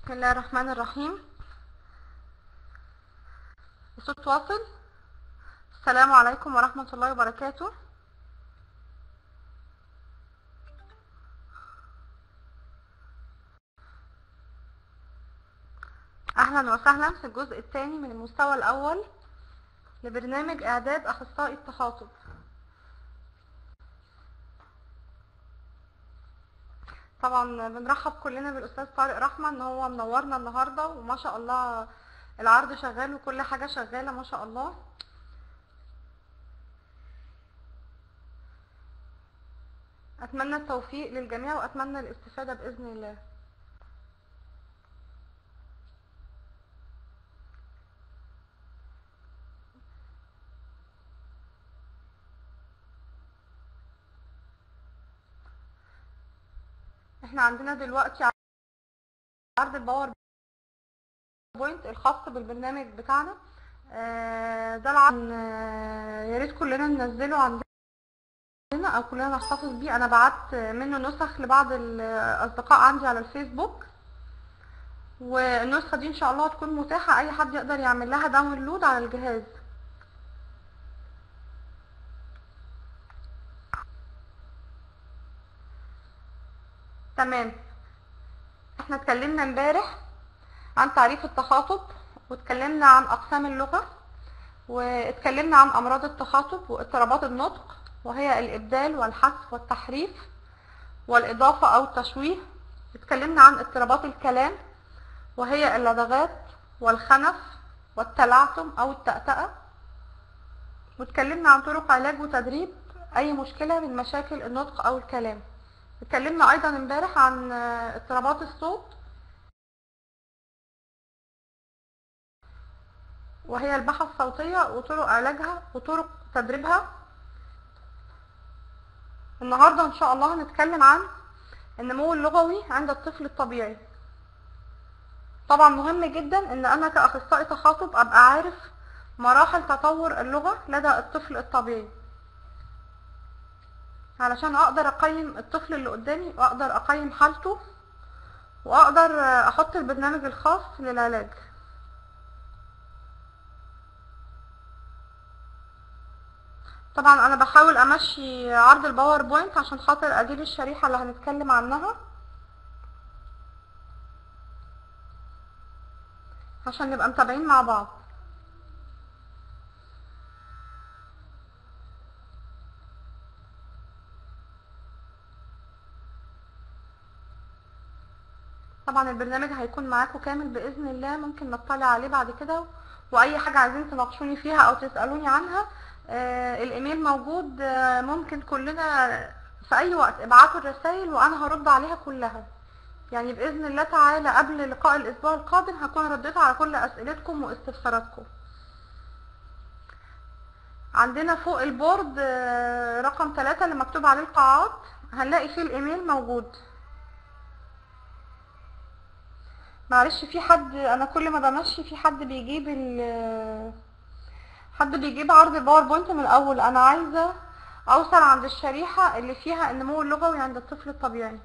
بسم الله الرحمن الرحيم الصوت واصل السلام عليكم ورحمة الله وبركاته أهلا وسهلا في الجزء الثاني من المستوى الأول لبرنامج إعداد أخصائي التخاطب طبعا بنرحب كلنا بالاستاذ طارق رحمه ان هو منورنا النهارده وما شاء الله العرض شغال وكل حاجه شغاله ما شاء الله اتمنى التوفيق للجميع واتمنى الاستفاده باذن الله احنا عندنا دلوقتي عرض الباور بوينت الخاص بالبرنامج بتاعنا آه، ده العرض آه، يا ريت كلنا ننزله عندنا او كلنا نحتفظ بيه انا بعت منه نسخ لبعض الاصدقاء عندي على الفيسبوك والنسخه دي ان شاء الله تكون متاحه اي حد يقدر يعمل لها داونلود على الجهاز تمام احنا اتكلمنا امبارح عن تعريف التخاطب واتكلمنا عن اقسام اللغة واتكلمنا عن امراض التخاطب واضطرابات النطق وهي الابدال والحذف والتحريف والاضافة او التشويه اتكلمنا عن اضطرابات الكلام وهي اللدغات والخنف والتلعثم او التأتأة واتكلمنا عن طرق علاج وتدريب اي مشكلة من مشاكل النطق او الكلام اتكلمنا ايضا امبارح عن اضطرابات الصوت وهي البحث الصوتية وطرق علاجها وطرق تدريبها النهاردة ان شاء الله هنتكلم عن النمو اللغوي عند الطفل الطبيعي طبعا مهم جدا ان انا كاخصائي تخاطب ابقى عارف مراحل تطور اللغة لدى الطفل الطبيعي علشان اقدر اقيم الطفل اللي قدامي واقدر اقيم حالته واقدر احط البرنامج الخاص للعلاج طبعا انا بحاول امشي عرض الباوربوينت عشان خاطر اجيب الشريحة اللي هنتكلم عنها عشان نبقى متابعين مع بعض طبعا البرنامج هيكون معاكم كامل باذن الله ممكن نطلع عليه بعد كده واي حاجه عايزين تناقشوني فيها او تسالوني عنها آه الايميل موجود آه ممكن كلنا في اي وقت ابعتوا الرسائل وانا هرد عليها كلها يعني باذن الله تعالى قبل لقاء الاسبوع القادم هكون رديت على كل اسئلتكم واستفساراتكم عندنا فوق البورد آه رقم ثلاثة اللي مكتوب عليه القاعات هنلاقي فيه الايميل موجود معلش في حد انا كل ما بمشي في حد بيجيب ال حد بيجيب عرض الباوربوينت من الاول انا عايزه اوصل عند الشريحه اللي فيها النمو اللغوي عند الطفل الطبيعي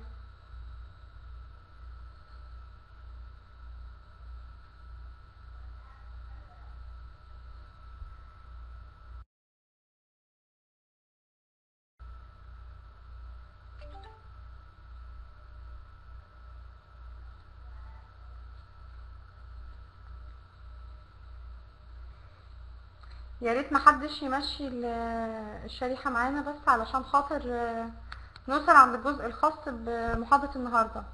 يا ريت محدش يمشي الشريحة معانا بس علشان خاطر نوصل عند الجزء الخاص بمحاضرة النهاردة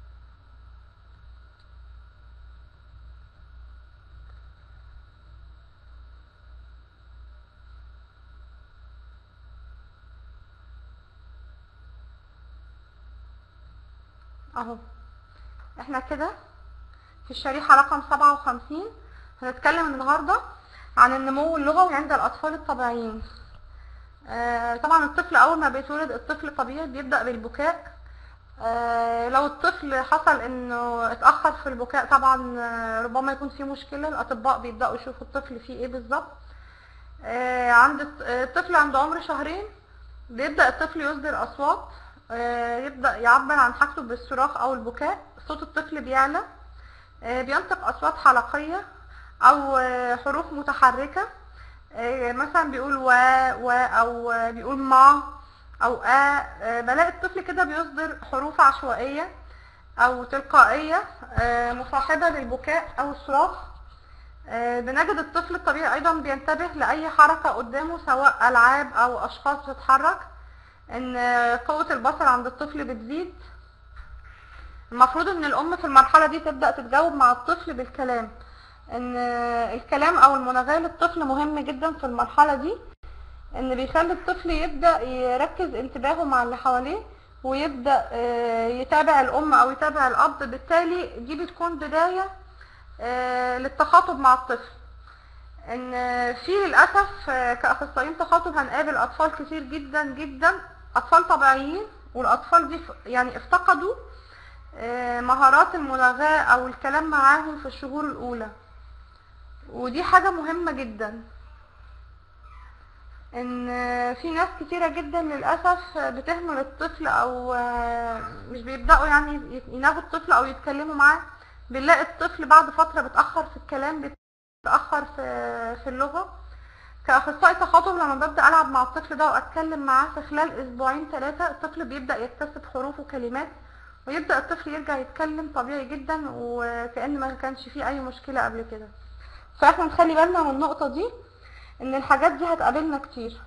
اهو احنا كده في الشريحة رقم سبعة وخمسين هنتكلم النهارده عن النمو اللغوي عند الأطفال الطبيعيين آه طبعا الطفل أول ما بيتولد الطفل الطبيعي بيبدأ بالبكاء آه لو الطفل حصل انه اتأخر في البكاء طبعا آه ربما يكون فيه مشكلة الأطباء بيبدأوا يشوفوا الطفل فيه ايه بالظبط آه عند الطفل عند عمر شهرين بيبدأ الطفل يصدر أصوات آه يبدأ يعبر عن حاجته بالصراخ أو البكاء صوت الطفل بيعلى آه، بينطق اصوات حلقيه او آه، حروف متحركه آه، مثلا بيقول و و او آه، بيقول ما او ا آه، بلاقي الطفل كده بيصدر حروف عشوائيه او تلقائيه آه، مصاحبه للبكاء او الصراخ آه، بنجد الطفل الطبيعي ايضا بينتبه لاي حركه قدامه سواء العاب او اشخاص بتتحرك ان آه، قوه البصر عند الطفل بتزيد المفروض ان الام في المرحله دي تبدا تتجاوب مع الطفل بالكلام ان آه، الكلام او المناغاه للطفل مهم جدا في المرحله دي ان بيخلي الطفل يبدا يركز انتباهه مع اللي حواليه ويبدا آه، يتابع الام او يتابع الاب بالتالي دي بتكون بدايه آه، للتخاطب مع الطفل ان في للاسف آه، كاخصائيين تخاطب هنقابل اطفال كتير جدا جدا اطفال طبيعيين والاطفال دي ف- يعني افتقدوا آه، مهارات المناغاه او الكلام معاهم في الشهور الاولى ودي حاجه مهمه جدا ان في ناس كتيرة جدا للأسف بتهمل الطفل او مش بيبدأوا يعني يناغوا الطفل او يتكلموا معاه بنلاقي الطفل بعد فترة بتأخر في الكلام بتأخر في في اللغة كأخصائي تخاطب لما ببدأ ألعب مع الطفل ده وأتكلم معاه في خلال أسبوعين ثلاثة الطفل بيبدأ يكتسب حروف وكلمات ويبدأ الطفل يرجع يتكلم طبيعي جدا وكأن ما كانش فيه أي مشكلة قبل كده فاحنا نخلي بالنا من النقطة دي ان الحاجات دي هتقابلنا كتير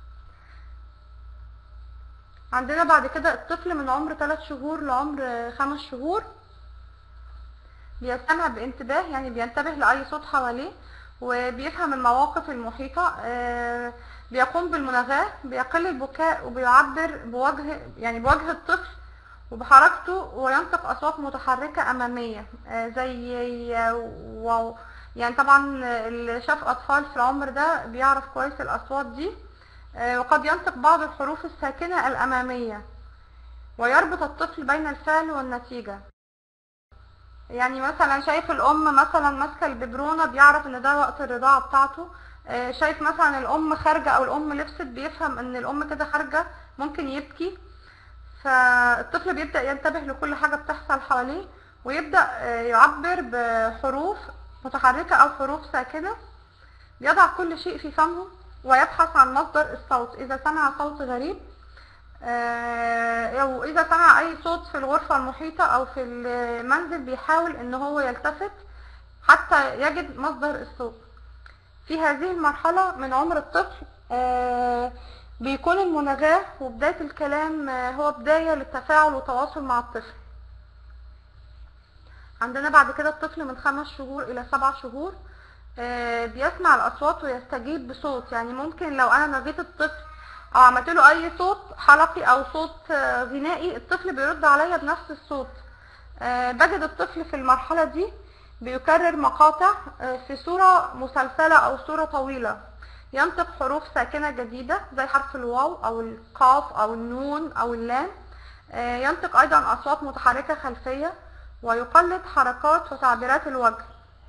عندنا بعد كده الطفل من عمر 3 شهور لعمر 5 شهور بيستمع بانتباه يعني بينتبه لأي صوت حواليه وبيفهم المواقف المحيطة آه، بيقوم بالمناغاة بيقل البكاء وبيعبر بوجه يعني بوجه الطفل وبحركته وينطق أصوات متحركة أمامية آه، زي واو يعني طبعا اللي شاف أطفال في العمر ده بيعرف كويس الأصوات دي آه، وقد ينطق بعض الحروف الساكنة الأمامية ويربط الطفل بين الفعل والنتيجة يعني مثلا شايف الأم مثلا ماسكة الببرونة بيعرف إن ده وقت الرضاعة بتاعته آه، شايف مثلا الأم خارجة أو الأم لبست بيفهم إن الأم كده خارجة ممكن يبكي فالطفل بيبدأ ينتبه لكل حاجة بتحصل حواليه ويبدأ آه، يعبر بحروف متحركة أو حروف ساكنة يضع كل شيء في فمه ويبحث عن مصدر الصوت إذا سمع صوت غريب آه، أو إذا سمع أي صوت في الغرفة المحيطة أو في المنزل بيحاول إن هو يلتفت حتى يجد مصدر الصوت في هذه المرحلة من عمر الطفل آه، بيكون المناغاة وبداية الكلام آه، هو بداية للتفاعل والتواصل مع الطفل عندنا بعد كده الطفل من خمس شهور إلى سبع شهور آه، بيسمع الأصوات ويستجيب بصوت يعني ممكن لو أنا نغيت الطفل أو عملت له أي صوت حلقي أو صوت آه، غنائي الطفل بيرد عليا بنفس الصوت آه، بجد الطفل في المرحلة دي بيكرر مقاطع آه، في صورة مسلسلة أو صورة طويلة ينطق حروف ساكنة جديدة زي حرف الواو أو القاف أو النون أو اللام آه، ينطق أيضا أصوات متحركة خلفية ويقلد حركات وتعبيرات الوجه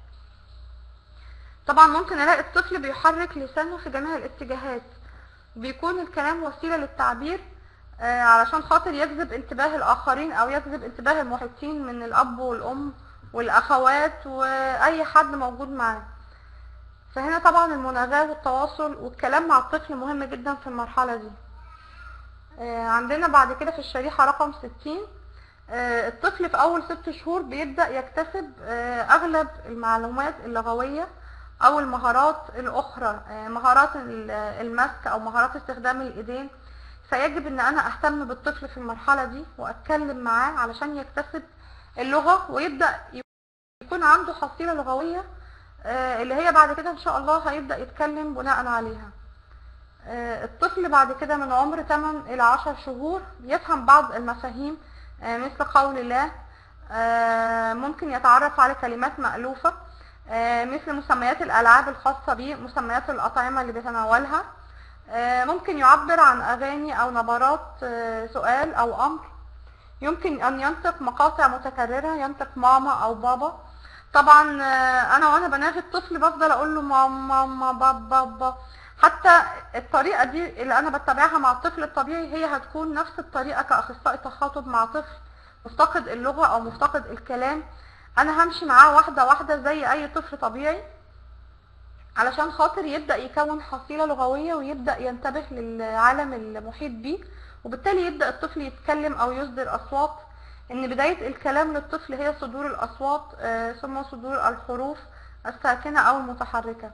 طبعا ممكن الاقي الطفل بيحرك لسانه في جميع الاتجاهات بيكون الكلام وسيلة للتعبير آه، علشان خاطر يجذب انتباه الآخرين أو يجذب انتباه المحيطين من الأب والأم والأخوات وأي حد موجود معاه فهنا طبعا المناغاة والتواصل والكلام مع الطفل مهم جدا في المرحلة دي آه، عندنا بعد كده في الشريحة رقم 60 آه، الطفل في أول ست شهور بيبدأ يكتسب آه، أغلب المعلومات اللغوية أو المهارات الأخرى آه، مهارات ال- المسك أو مهارات استخدام الإيدين فيجب إن أنا أهتم بالطفل في المرحلة دي وأتكلم معاه علشان يكتسب اللغة ويبدأ يكون عنده حصيلة لغوية آه، اللي هي بعد كده إن شاء الله هيبدأ يتكلم بناء عليها آه، الطفل بعد كده من عمر 8 إلى 10 شهور يفهم بعض المفاهيم آه، مثل قول الله آه، ممكن يتعرف على كلمات مألوفة آه، مثل مسميات الألعاب الخاصة به مسميات الأطعمة اللي بيتناولها آه، ممكن يعبر عن أغاني أو نبرات آه، سؤال أو أمر يمكن أن ينطق مقاطع متكررة ينطق ماما أو بابا طبعا آه، أنا وأنا بناغي الطفل بفضل أقول له ماما ماما بابا بابا حتى الطريقة دي اللي أنا بتبعها مع الطفل الطبيعي هي هتكون نفس الطريقة كأخصائي تخاطب مع طفل مفتقد اللغة أو مفتقد الكلام انا همشي معاه واحده واحده زي اي طفل طبيعي علشان خاطر يبدا يكون حصيله لغويه ويبدا ينتبه للعالم المحيط بيه وبالتالي يبدا الطفل يتكلم او يصدر اصوات ان بدايه الكلام للطفل هي صدور الاصوات آه، ثم صدور الحروف الساكنه او المتحركه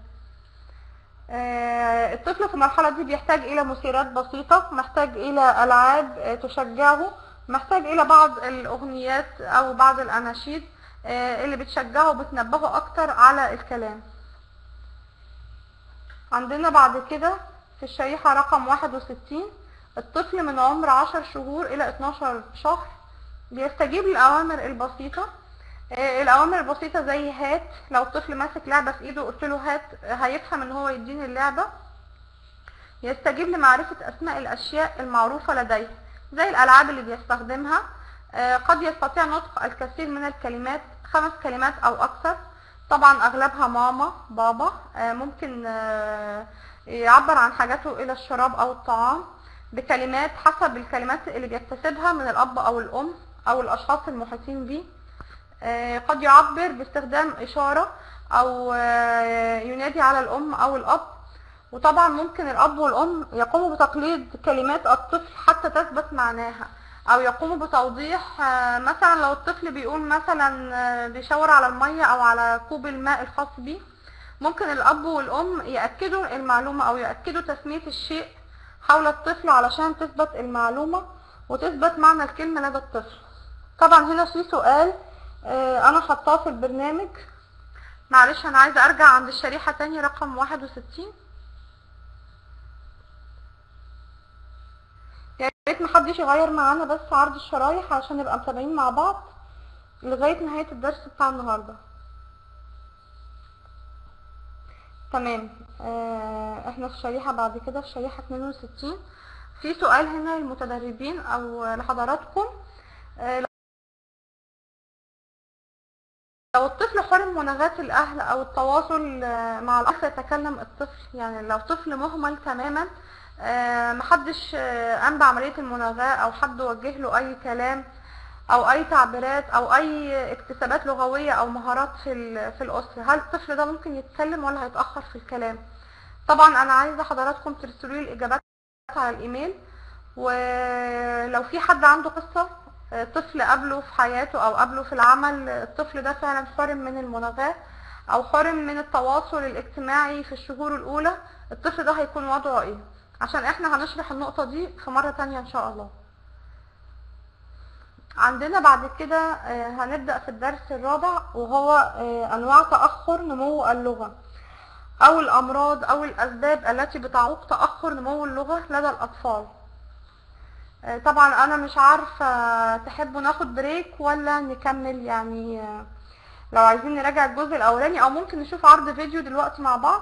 آه، الطفل في المرحلة دي بيحتاج إلى مثيرات بسيطة محتاج إلى ألعاب آه، تشجعه محتاج إلى بعض الأغنيات أو بعض الأناشيد آه، اللي بتشجعه وبتنبهه أكتر على الكلام عندنا بعد كده في الشريحة رقم 61 الطفل من عمر 10 شهور إلى 12 شهر بيستجيب للأوامر البسيطة آه، الأوامر البسيطة زي هات لو الطفل ماسك لعبة في إيده قلت له هات آه، هيفهم إن هو يديني اللعبة يستجيب لمعرفة أسماء الأشياء المعروفة لديه زي الألعاب اللي بيستخدمها آه، قد يستطيع نطق الكثير من الكلمات خمس كلمات أو أكثر طبعا أغلبها ماما بابا آه، ممكن آه، يعبر عن حاجاته إلى الشراب أو الطعام بكلمات حسب الكلمات اللي بيكتسبها من الأب أو الأم أو الأشخاص المحيطين بيه آه، قد يعبر باستخدام إشارة أو آه، ينادي على الأم أو الأب وطبعا ممكن الأب والأم يقوموا بتقليد كلمات الطفل حتى تثبت معناها أو يقوموا بتوضيح آه، مثلا لو الطفل بيقول مثلا آه، بيشاور على المية أو على كوب الماء الخاص بيه ممكن الأب والأم يأكدوا المعلومة أو يأكدوا تسمية الشيء حول الطفل علشان تثبت المعلومة وتثبت معنى الكلمة لدى الطفل طبعا هنا في سؤال آه، أنا حطاه في البرنامج معلش أنا عايزة أرجع عند الشريحة تاني رقم واحد وستين يا ريت محدش يغير معانا بس عرض الشرايح عشان نبقى متابعين مع بعض لغاية نهاية الدرس بتاع النهاردة تمام آه احنا في الشريحة بعد كده في شريحة 62 في سؤال هنا للمتدربين او لحضراتكم آه لو الطفل حرم مناغاة الأهل أو التواصل آه، مع الأخ يتكلم الطفل يعني لو طفل مهمل تماما آه، محدش آه، قام بعملية المناغاة أو حد وجه له أي كلام أو أي تعبيرات أو أي اكتسابات لغوية أو مهارات في ال- في الأسرة هل الطفل ده ممكن يتكلم ولا هيتأخر في الكلام؟ طبعا أنا عايزة حضراتكم ترسلوا لي الإجابات على الإيميل ولو في حد عنده قصة آه، طفل قابله في حياته او قابله في العمل آه، الطفل ده فعلا حرم من المناغاة او حرم من التواصل الاجتماعي في الشهور الاولى الطفل ده هيكون وضعه ايه عشان احنا هنشرح النقطة دي في مرة تانية ان شاء الله عندنا بعد كده آه، هنبدأ في الدرس الرابع وهو آه، انواع تأخر نمو اللغة او الامراض او الاسباب التي بتعوق تأخر نمو اللغة لدى الاطفال آه، طبعا انا مش عارفه تحبوا ناخد بريك ولا نكمل يعني آه، لو عايزين نراجع الجزء الاولاني او ممكن نشوف عرض فيديو دلوقتي مع بعض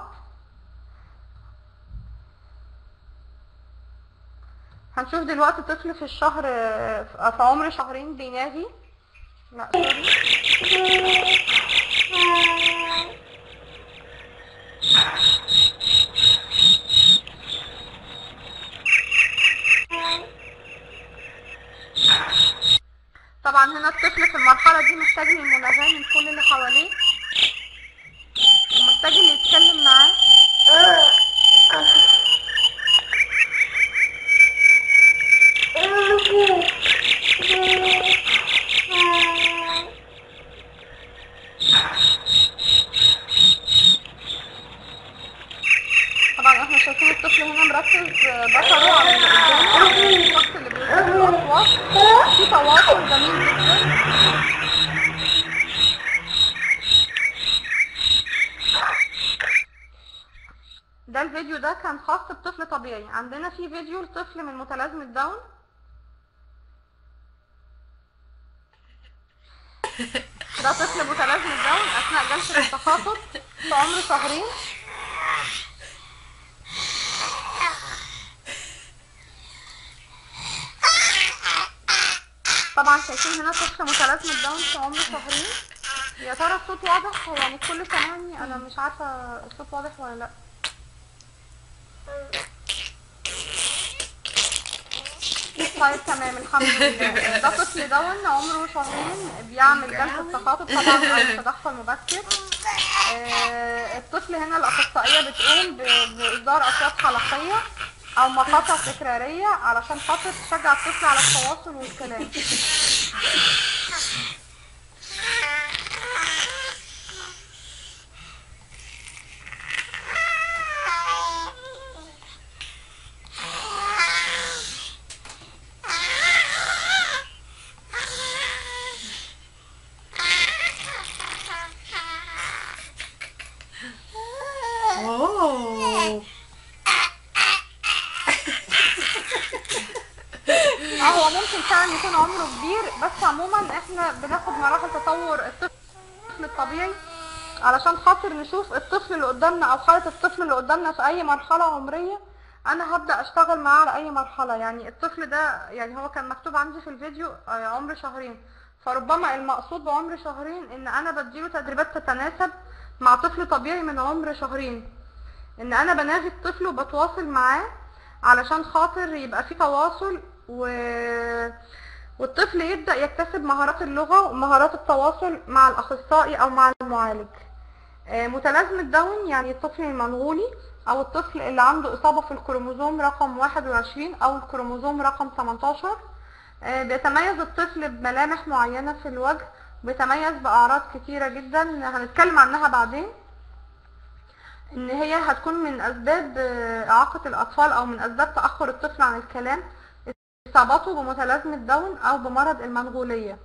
هنشوف دلوقتي طفل في الشهر آه، في عمر شهرين بينادي لا سوري طبعا هنا الطفل في المرحلة دي محتاج للمناغاة من كل اللي حواليه ومحتاج اللي يتكلم معاه طبعا احنا شايفين الطفل هنا مركز بصره على اللي قدامه الشخص اللي بيصدر الاصوات في تواصل جميل جدا ده الفيديو ده كان خاص بطفل طبيعي عندنا في فيديو لطفل من متلازمة داون ده طفل متلازمة داون أثناء جلسة التخاطب في عمر شهرين طبعا شايفين هنا طفل متلازمة داون في عمر شهرين يا ترى الصوت واضح يعني كل سامعني انا مش عارفة الصوت واضح ولا لا طيب تمام الحمد لله ده طفل دون عمره شهرين بيعمل جلسة تخاطب طبعا او تدخل مبكر آه، الطفل هنا الاخصائية بتقوم ب- باصدار اصوات حلقية او مقاطع تكرارية علشان خاطر تشجع الطفل على التواصل والكلام اوه اه هو ممكن فعلا يكون عمره كبير بس عموما احنا بناخد مراحل تطور الطفل الطبيعي علشان خاطر نشوف الطفل اللي قدامنا او حالة الطفل اللي قدامنا في اي مرحلة عمرية انا هبدأ اشتغل معاه على اي مرحلة يعني الطفل ده يعني هو كان مكتوب عندي في الفيديو آه، عمر شهرين فربما المقصود بعمر شهرين ان انا بديله تدريبات تتناسب مع طفل طبيعي من عمر شهرين ان انا بناغي الطفل وبتواصل معاه علشان خاطر يبقى في تواصل و... والطفل يبدأ يكتسب مهارات اللغة ومهارات التواصل مع الأخصائي أو مع المعالج آه، متلازمة داون يعني الطفل المنغولي أو الطفل اللي عنده إصابة في الكروموزوم رقم 21 أو الكروموزوم رقم 18 آه، بيتميز الطفل بملامح معينة في الوجه بيتميز بأعراض كتيرة جدا هنتكلم عنها بعدين ان هي هتكون من اسباب آه، اعاقة الاطفال او من اسباب تأخر الطفل عن الكلام اصابته بمتلازمة داون او بمرض المنغولية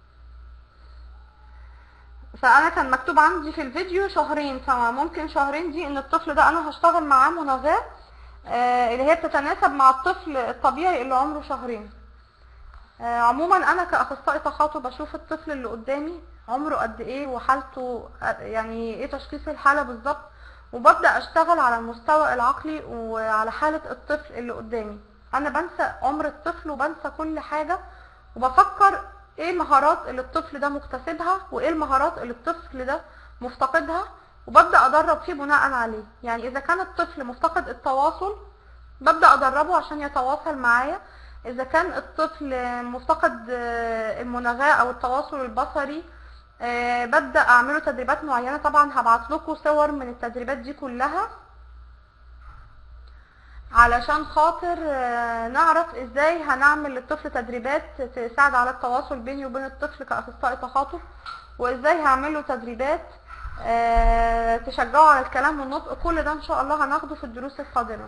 فانا كان مكتوب عندي في الفيديو شهرين فممكن شهرين دي ان الطفل ده انا هشتغل معاه مناغاة آه، اللي هي بتتناسب مع الطفل الطبيعي اللي عمره شهرين آه، عموما انا كاخصائي تخاطب بشوف الطفل اللي قدامي عمره قد ايه وحالته آه، يعني ايه تشخيص الحاله بالظبط وببدا اشتغل على المستوى العقلي وعلى حاله الطفل اللي قدامي انا بنسى عمر الطفل وبنسى كل حاجه وبفكر ايه المهارات اللي الطفل ده مكتسبها وايه المهارات اللي الطفل ده مفتقدها وببدا ادرب فيه بناء عليه يعني اذا كان الطفل مفتقد التواصل ببدأ أدربه عشان يتواصل معايا إذا كان الطفل مفتقد آه، المناغاة أو التواصل البصري آه، ببدأ أعمله تدريبات معينة طبعا هبعت لكم صور من التدريبات دي كلها علشان خاطر آه، نعرف ازاي هنعمل للطفل تدريبات تساعد على التواصل بيني وبين الطفل كأخصائي تخاطب وازاي هعمل له تدريبات آه، تشجعه على الكلام والنطق كل ده ان شاء الله هناخده في الدروس القادمة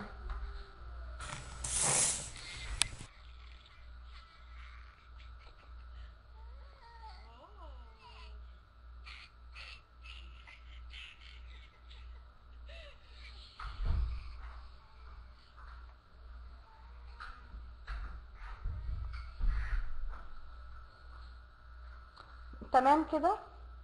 تمام كده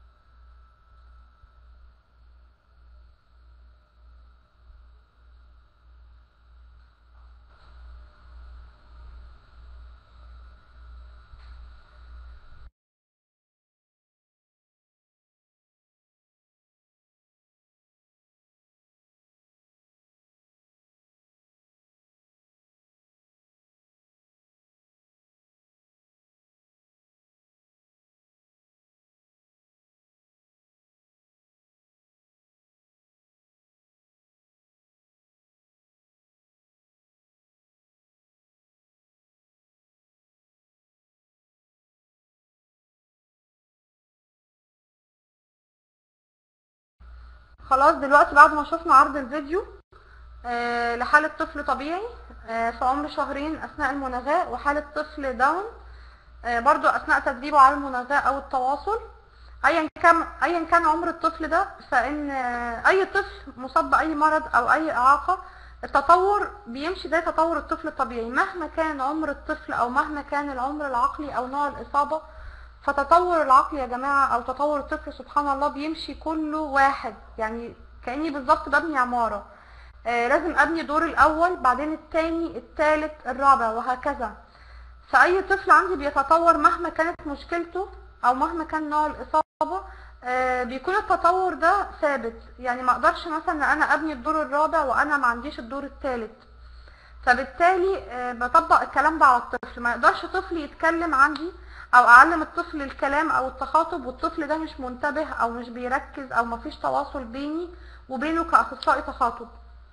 خلاص دلوقتي بعد ما شفنا عرض الفيديو آه، لحالة طفل طبيعي آه، في عمر شهرين أثناء المناغاة وحالة طفل داون آه، برضو أثناء تدريبه على المناغاة أو التواصل أيا كان أيا كان عمر الطفل ده فإن آه، أي طفل مصاب بأي مرض أو أي إعاقة التطور بيمشي زي تطور الطفل الطبيعي مهما كان عمر الطفل أو مهما كان العمر العقلي أو نوع الإصابة فتطور العقل يا جماعة أو تطور الطفل سبحان الله بيمشي كله واحد يعني كأني بالظبط ببني عمارة آه لازم أبني دور الأول بعدين التاني التالت الرابع وهكذا فأي طفل عندي بيتطور مهما كانت مشكلته أو مهما كان نوع الإصابة آه بيكون التطور ده ثابت يعني ما أقدرش مثلا إن أنا أبني الدور الرابع وأنا ما عنديش الدور التالت فبالتالي آه، بطبق الكلام ده على الطفل ما يقدرش طفل يتكلم عندي او اعلم الطفل الكلام او التخاطب والطفل ده مش منتبه او مش بيركز او مفيش تواصل بيني وبينه كاخصائي تخاطب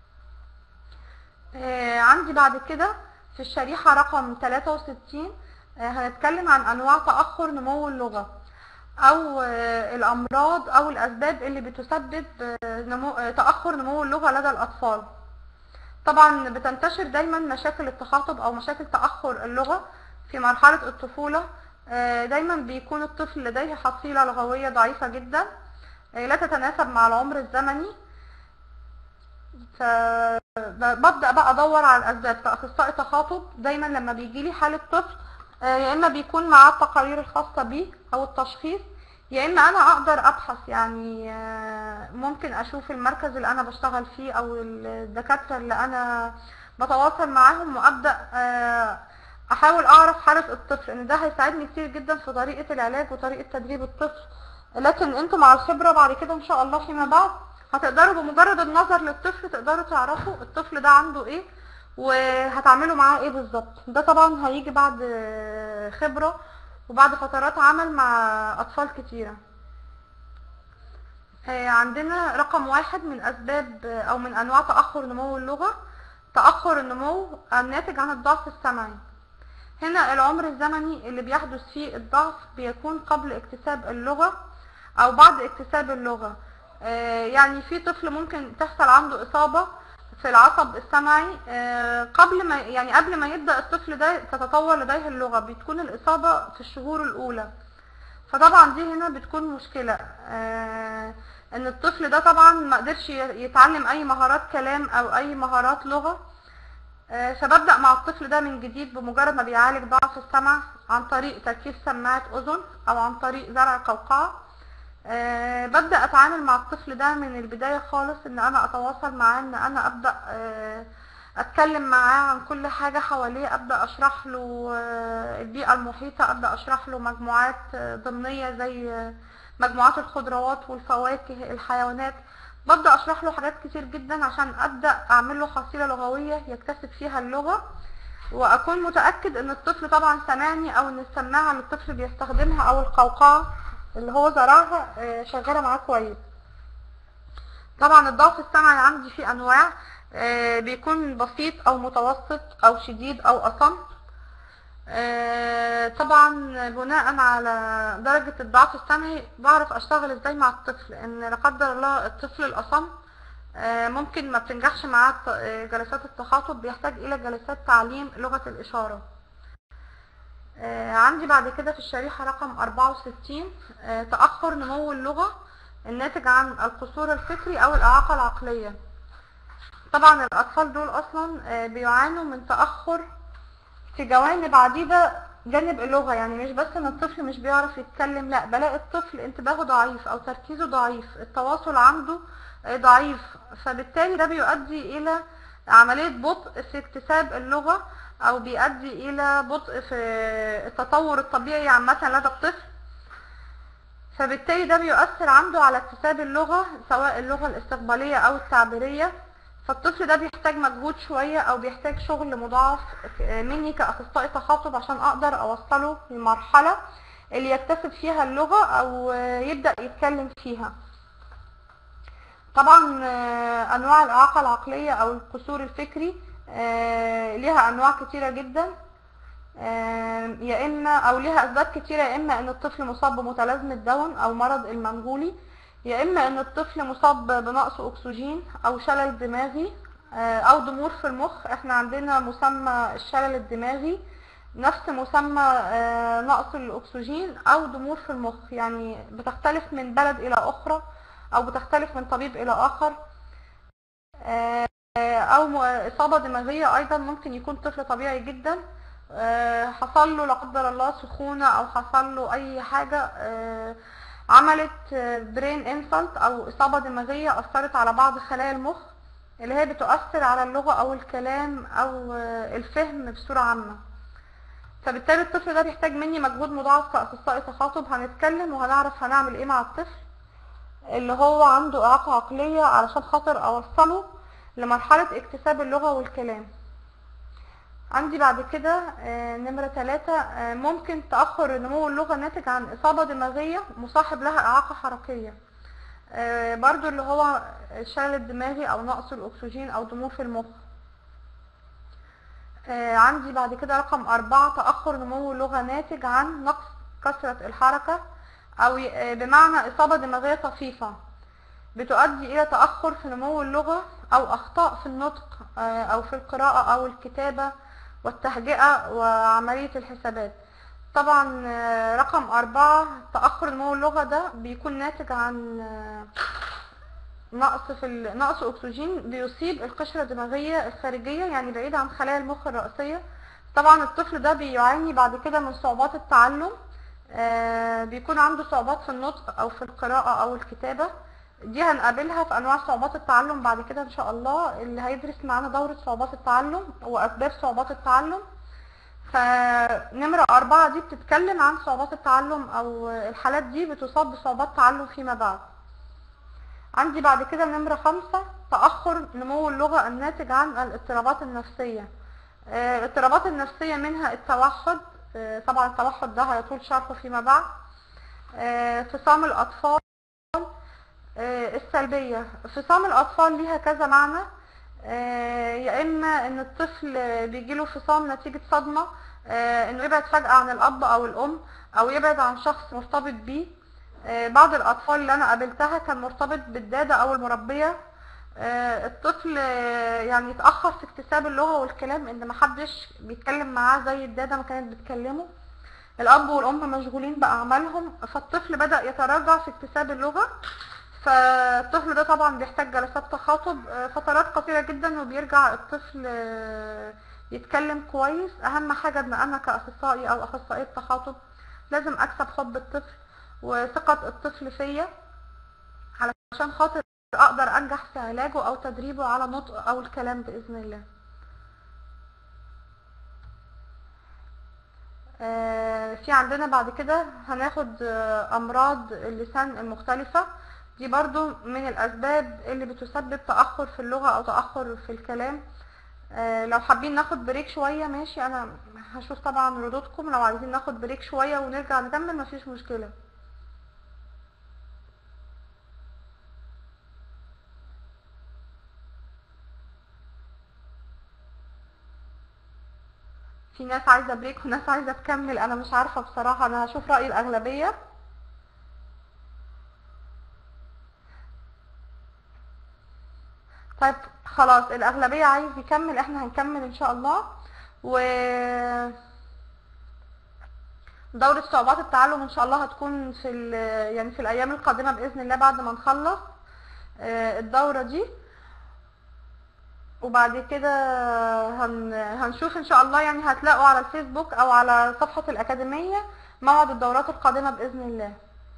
آه، عندي بعد كده في الشريحة رقم 63 آه، هنتكلم عن انواع تأخر نمو اللغة او آه، الامراض او الاسباب اللي بتسبب آه، نمو آه، تأخر نمو اللغة لدى الاطفال طبعا بتنتشر دايما مشاكل التخاطب او مشاكل تأخر اللغة في مرحلة الطفولة آه، دايما بيكون الطفل لديه حصيلة لغوية ضعيفة جدا آه، لا تتناسب مع العمر الزمني فببدأ بقى ادور على الاسباب كاخصائي تخاطب دايما لما بيجي لي حالة طفل آه، يا اما بيكون معاه التقارير الخاصة بيه او التشخيص يا اما انا اقدر ابحث يعني آه، ممكن اشوف المركز اللي انا بشتغل فيه او الدكاترة اللي انا بتواصل معاهم وابدأ آه، احاول اعرف حالة الطفل ان ده هيساعدني كتير جدا في طريقة العلاج وطريقة تدريب الطفل لكن انتوا مع الخبرة بعد كده ان شاء الله فيما بعد هتقدروا بمجرد النظر للطفل تقدروا تعرفوا الطفل ده عنده ايه وهتعملوا معاه ايه بالظبط ده طبعا هيجي بعد خبرة وبعد فترات عمل مع اطفال كتيرة آه، عندنا رقم واحد من اسباب آه، او من انواع تأخر نمو اللغة تأخر النمو الناتج عن الضعف السمعي هنا العمر الزمني اللي بيحدث فيه الضعف بيكون قبل اكتساب اللغة او بعد اكتساب اللغة آه، يعني في طفل ممكن تحصل عنده اصابة في العصب السمعي آه، قبل ما يعني قبل ما يبدأ الطفل ده تتطور لديه اللغة بتكون الإصابة في الشهور الأولى فطبعا دي هنا بتكون مشكلة آه، ان الطفل ده طبعا ما قدرش ي- يتعلم اي مهارات كلام او اي مهارات لغة آه، فببدأ مع الطفل ده من جديد بمجرد ما بيعالج ضعف السمع عن طريق تركيب سماعة اذن او عن طريق زرع قوقعة آه، ببدأ اتعامل مع الطفل ده من البداية خالص ان انا اتواصل معاه ان انا ابدأ آه، اتكلم معاه عن كل حاجة حواليه ابدأ اشرح له آه، البيئة المحيطة ابدأ اشرح له مجموعات آه، ضمنية زي آه، مجموعات الخضروات والفواكه الحيوانات ببدأ اشرح له حاجات كتير جدا عشان ابدأ اعمل له حصيلة لغوية يكتسب فيها اللغة واكون متأكد ان الطفل طبعا سمعني او ان السماعة اللي الطفل بيستخدمها او القوقعة اللي هو زرعها آه، شغالة معاه كويس طبعا الضعف السمعي عندي فيه انواع آه، بيكون بسيط او متوسط او شديد او اصم آه، طبعا بناء على درجة الضعف السمعي بعرف اشتغل ازاي مع الطفل ان لا قدر الله الطفل الاصم آه، ممكن ما بتنجحش معاه الت- آه، جلسات التخاطب بيحتاج الى جلسات تعليم لغة الاشارة آه، عندي بعد كده في الشريحة رقم 64 آه، تأخر نمو اللغة الناتج عن القصور الفكري أو الإعاقة العقلية طبعا الأطفال دول أصلا آه، بيعانوا من تأخر في جوانب عديدة جانب اللغة يعني مش بس ان الطفل مش بيعرف يتكلم لا بلاقي الطفل انتباهه ضعيف او تركيزه ضعيف التواصل عنده آه، ضعيف فبالتالي ده بيؤدي الى عملية بطء في اكتساب اللغة او بيؤدي الى بطء في التطور الطبيعي عامة لدى الطفل فبالتالي ده بيؤثر عنده على اكتساب اللغة سواء اللغة الاستقبالية او التعبيرية فالطفل ده بيحتاج مجهود شوية او بيحتاج شغل مضاعف مني كاخصائي تخاطب عشان اقدر اوصله للمرحلة اللي يكتسب فيها اللغة او يبدأ يتكلم فيها طبعا آه، انواع الاعاقة العقلية او القصور الفكري آه، ليها انواع كتيرة جدا آه، يا اما او ليها اسباب كتيرة يا اما ان الطفل مصاب بمتلازمة داون او مرض المنغولي يا اما ان الطفل مصاب بنقص اكسجين او شلل دماغي آه، او ضمور في المخ احنا عندنا مسمى الشلل الدماغي نفس مسمى آه، نقص الاكسجين او ضمور في المخ يعني بتختلف من بلد الى اخرى او بتختلف من طبيب الى اخر آه، او م- اصابة دماغية ايضا ممكن يكون طفل طبيعي جدا آه، حصل له لا قدر الله سخونة او حصل له اي حاجة آه، عملت برين انسلت او اصابة دماغية اثرت على بعض خلايا المخ اللي هي بتؤثر على اللغة او الكلام او آه، الفهم بصورة عامة فبالتالي الطفل ده بيحتاج مني مجهود مضاعف كاخصائي تخاطب هنتكلم وهنعرف هنعمل ايه مع الطفل اللي هو عنده اعاقة عقلية علشان خاطر اوصله لمرحلة اكتساب اللغة والكلام عندي بعد كده آه، نمرة ثلاثة آه، ممكن تأخر نمو اللغة ناتج عن إصابة دماغية مصاحب لها إعاقة حركية آه، برضو اللي هو الشلل الدماغي أو نقص الأكسجين أو ضمور في المخ آه، عندي بعد كده رقم أربعة تأخر نمو اللغة ناتج عن نقص كثرة الحركة أو ي- آه، بمعنى إصابة دماغية طفيفة بتؤدي إلى تأخر في نمو اللغة أو أخطاء في النطق آه، أو في القراءة أو الكتابة والتهجئة وعملية الحسابات طبعا آه، رقم أربعة تأخر نمو اللغة ده بيكون ناتج عن آه، نقص في ال- نقص أكسجين بيصيب القشرة الدماغية الخارجية يعني بعيد عن خلايا المخ الرئيسية طبعا الطفل ده بيعاني بعد كده من صعوبات التعلم آه، بيكون عنده صعوبات في النطق أو في القراءة أو الكتابة دي هنقابلها في انواع صعوبات التعلم بعد كده ان شاء الله اللي هيدرس معانا دورة صعوبات التعلم واسباب صعوبات التعلم فنمرة أربعة دي بتتكلم عن صعوبات التعلم أو الحالات دي بتصاب بصعوبات تعلم فيما بعد عندي بعد كده نمرة خمسة تأخر نمو اللغة الناتج عن الاضطرابات النفسية آه، الاضطرابات النفسية منها التوحد آه، طبعا التوحد ده هيطول شرحه فيما بعد آه، فصام الأطفال آه، السلبية فصام الأطفال ليها كذا معنى آه، يا إما إن الطفل بيجيله فصام نتيجة صدمة آه، إنه يبعد فجأة عن الأب أو الأم أو يبعد عن شخص مرتبط بيه آه، بعض الأطفال اللي أنا قابلتها كان مرتبط بالدادة أو المربية آه، الطفل آه، يعني يتأخر في اكتساب اللغة والكلام إن محدش بيتكلم معاه زي الدادة ما كانت بتكلمه الأب والأم مشغولين بأعمالهم فالطفل بدأ يتراجع في اكتساب اللغة فالطفل ده طبعا بيحتاج جلسات تخاطب آه، فترات قصيرة جدا وبيرجع الطفل آه، يتكلم كويس أهم حاجة إن أنا كأخصائي أو أخصائية تخاطب لازم أكسب حب الطفل وثقة الطفل فيا علشان خاطر أقدر أنجح في علاجه أو تدريبه على نطق أو الكلام بإذن الله آه، في عندنا بعد كده هناخد آه، أمراض اللسان المختلفة دي برضو من الأسباب اللي بتسبب تأخر في اللغة أو تأخر في الكلام آه، لو حابين ناخد بريك شوية ماشي أنا هشوف طبعا ردودكم لو عايزين ناخد بريك شوية ونرجع نكمل مفيش مشكلة في ناس عايزة بريك وناس عايزة تكمل أنا مش عارفة بصراحة أنا هشوف رأي الأغلبية طيب خلاص الأغلبية عايز يكمل احنا هنكمل ان شاء الله و دورة صعوبات التعلم ان شاء الله هتكون في ال... يعني في الأيام القادمة بإذن الله بعد ما نخلص آه، الدورة دي وبعد كده هن... هنشوف ان شاء الله يعني هتلاقوا على الفيسبوك او على صفحة الأكاديمية موعد الدورات القادمة بإذن الله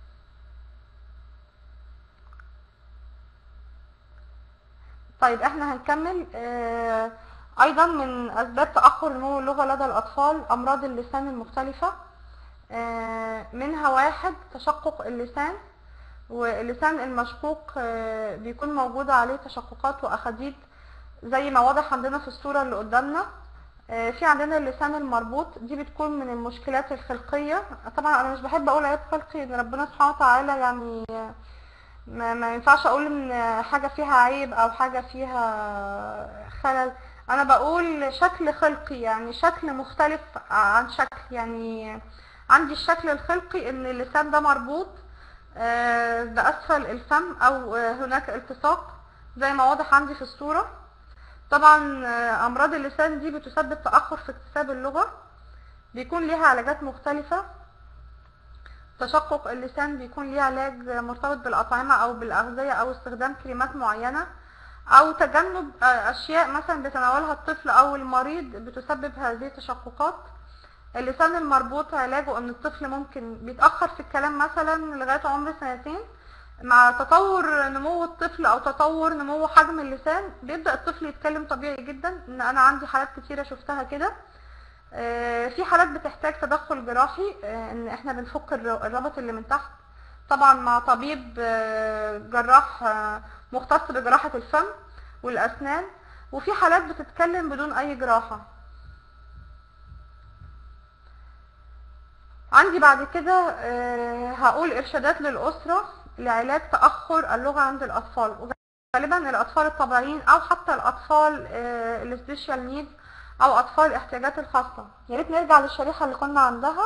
طيب احنا هنكمل آه، ايضا من اسباب تاخر نمو اللغه لدى الاطفال امراض اللسان المختلفه آه، منها واحد تشقق اللسان واللسان المشقوق آه، بيكون موجود عليه تشققات واخاديد زي ما واضح عندنا في الصوره اللي قدامنا آه، في عندنا اللسان المربوط دي بتكون من المشكلات الخلقيه طبعا انا مش بحب اقول عيب خلقي ان ربنا سبحانه وتعالى يعني آه، ما, ما ينفعش اقول ان حاجة فيها عيب او حاجة فيها خلل انا بقول شكل خلقي يعني شكل مختلف عن شكل يعني عندي الشكل الخلقي ان اللسان ده مربوط آه، باسفل الفم او آه، هناك التصاق زي ما واضح عندي في الصورة طبعا آه، امراض اللسان دي بتسبب تأخر في اكتساب اللغة بيكون ليها علاجات مختلفة تشقق اللسان بيكون ليه علاج مرتبط بالأطعمة أو بالأغذية أو استخدام كريمات معينة أو تجنب آه، أشياء مثلا بيتناولها الطفل أو المريض بتسبب هذه التشققات اللسان المربوط علاجه أن الطفل ممكن بيتأخر في الكلام مثلا لغاية عمر سنتين مع تطور نمو الطفل أو تطور نمو حجم اللسان بيبدأ الطفل يتكلم طبيعي جدا إن أنا عندي حالات كتيرة شفتها كده آه، في حالات بتحتاج تدخل جراحي آه، ان احنا بنفك الر- الربط اللي من تحت طبعا مع طبيب آه، جراح آه، مختص بجراحة الفم والأسنان وفي حالات بتتكلم بدون أي جراحة عندي بعد كده آه، هقول ارشادات للاسره لعلاج تاخر اللغه عند الاطفال غالبا الاطفال الطبيعيين او حتى الاطفال السبيشال نيد او اطفال الاحتياجات الخاصه يا ريت نرجع للشريحه اللي كنا عندها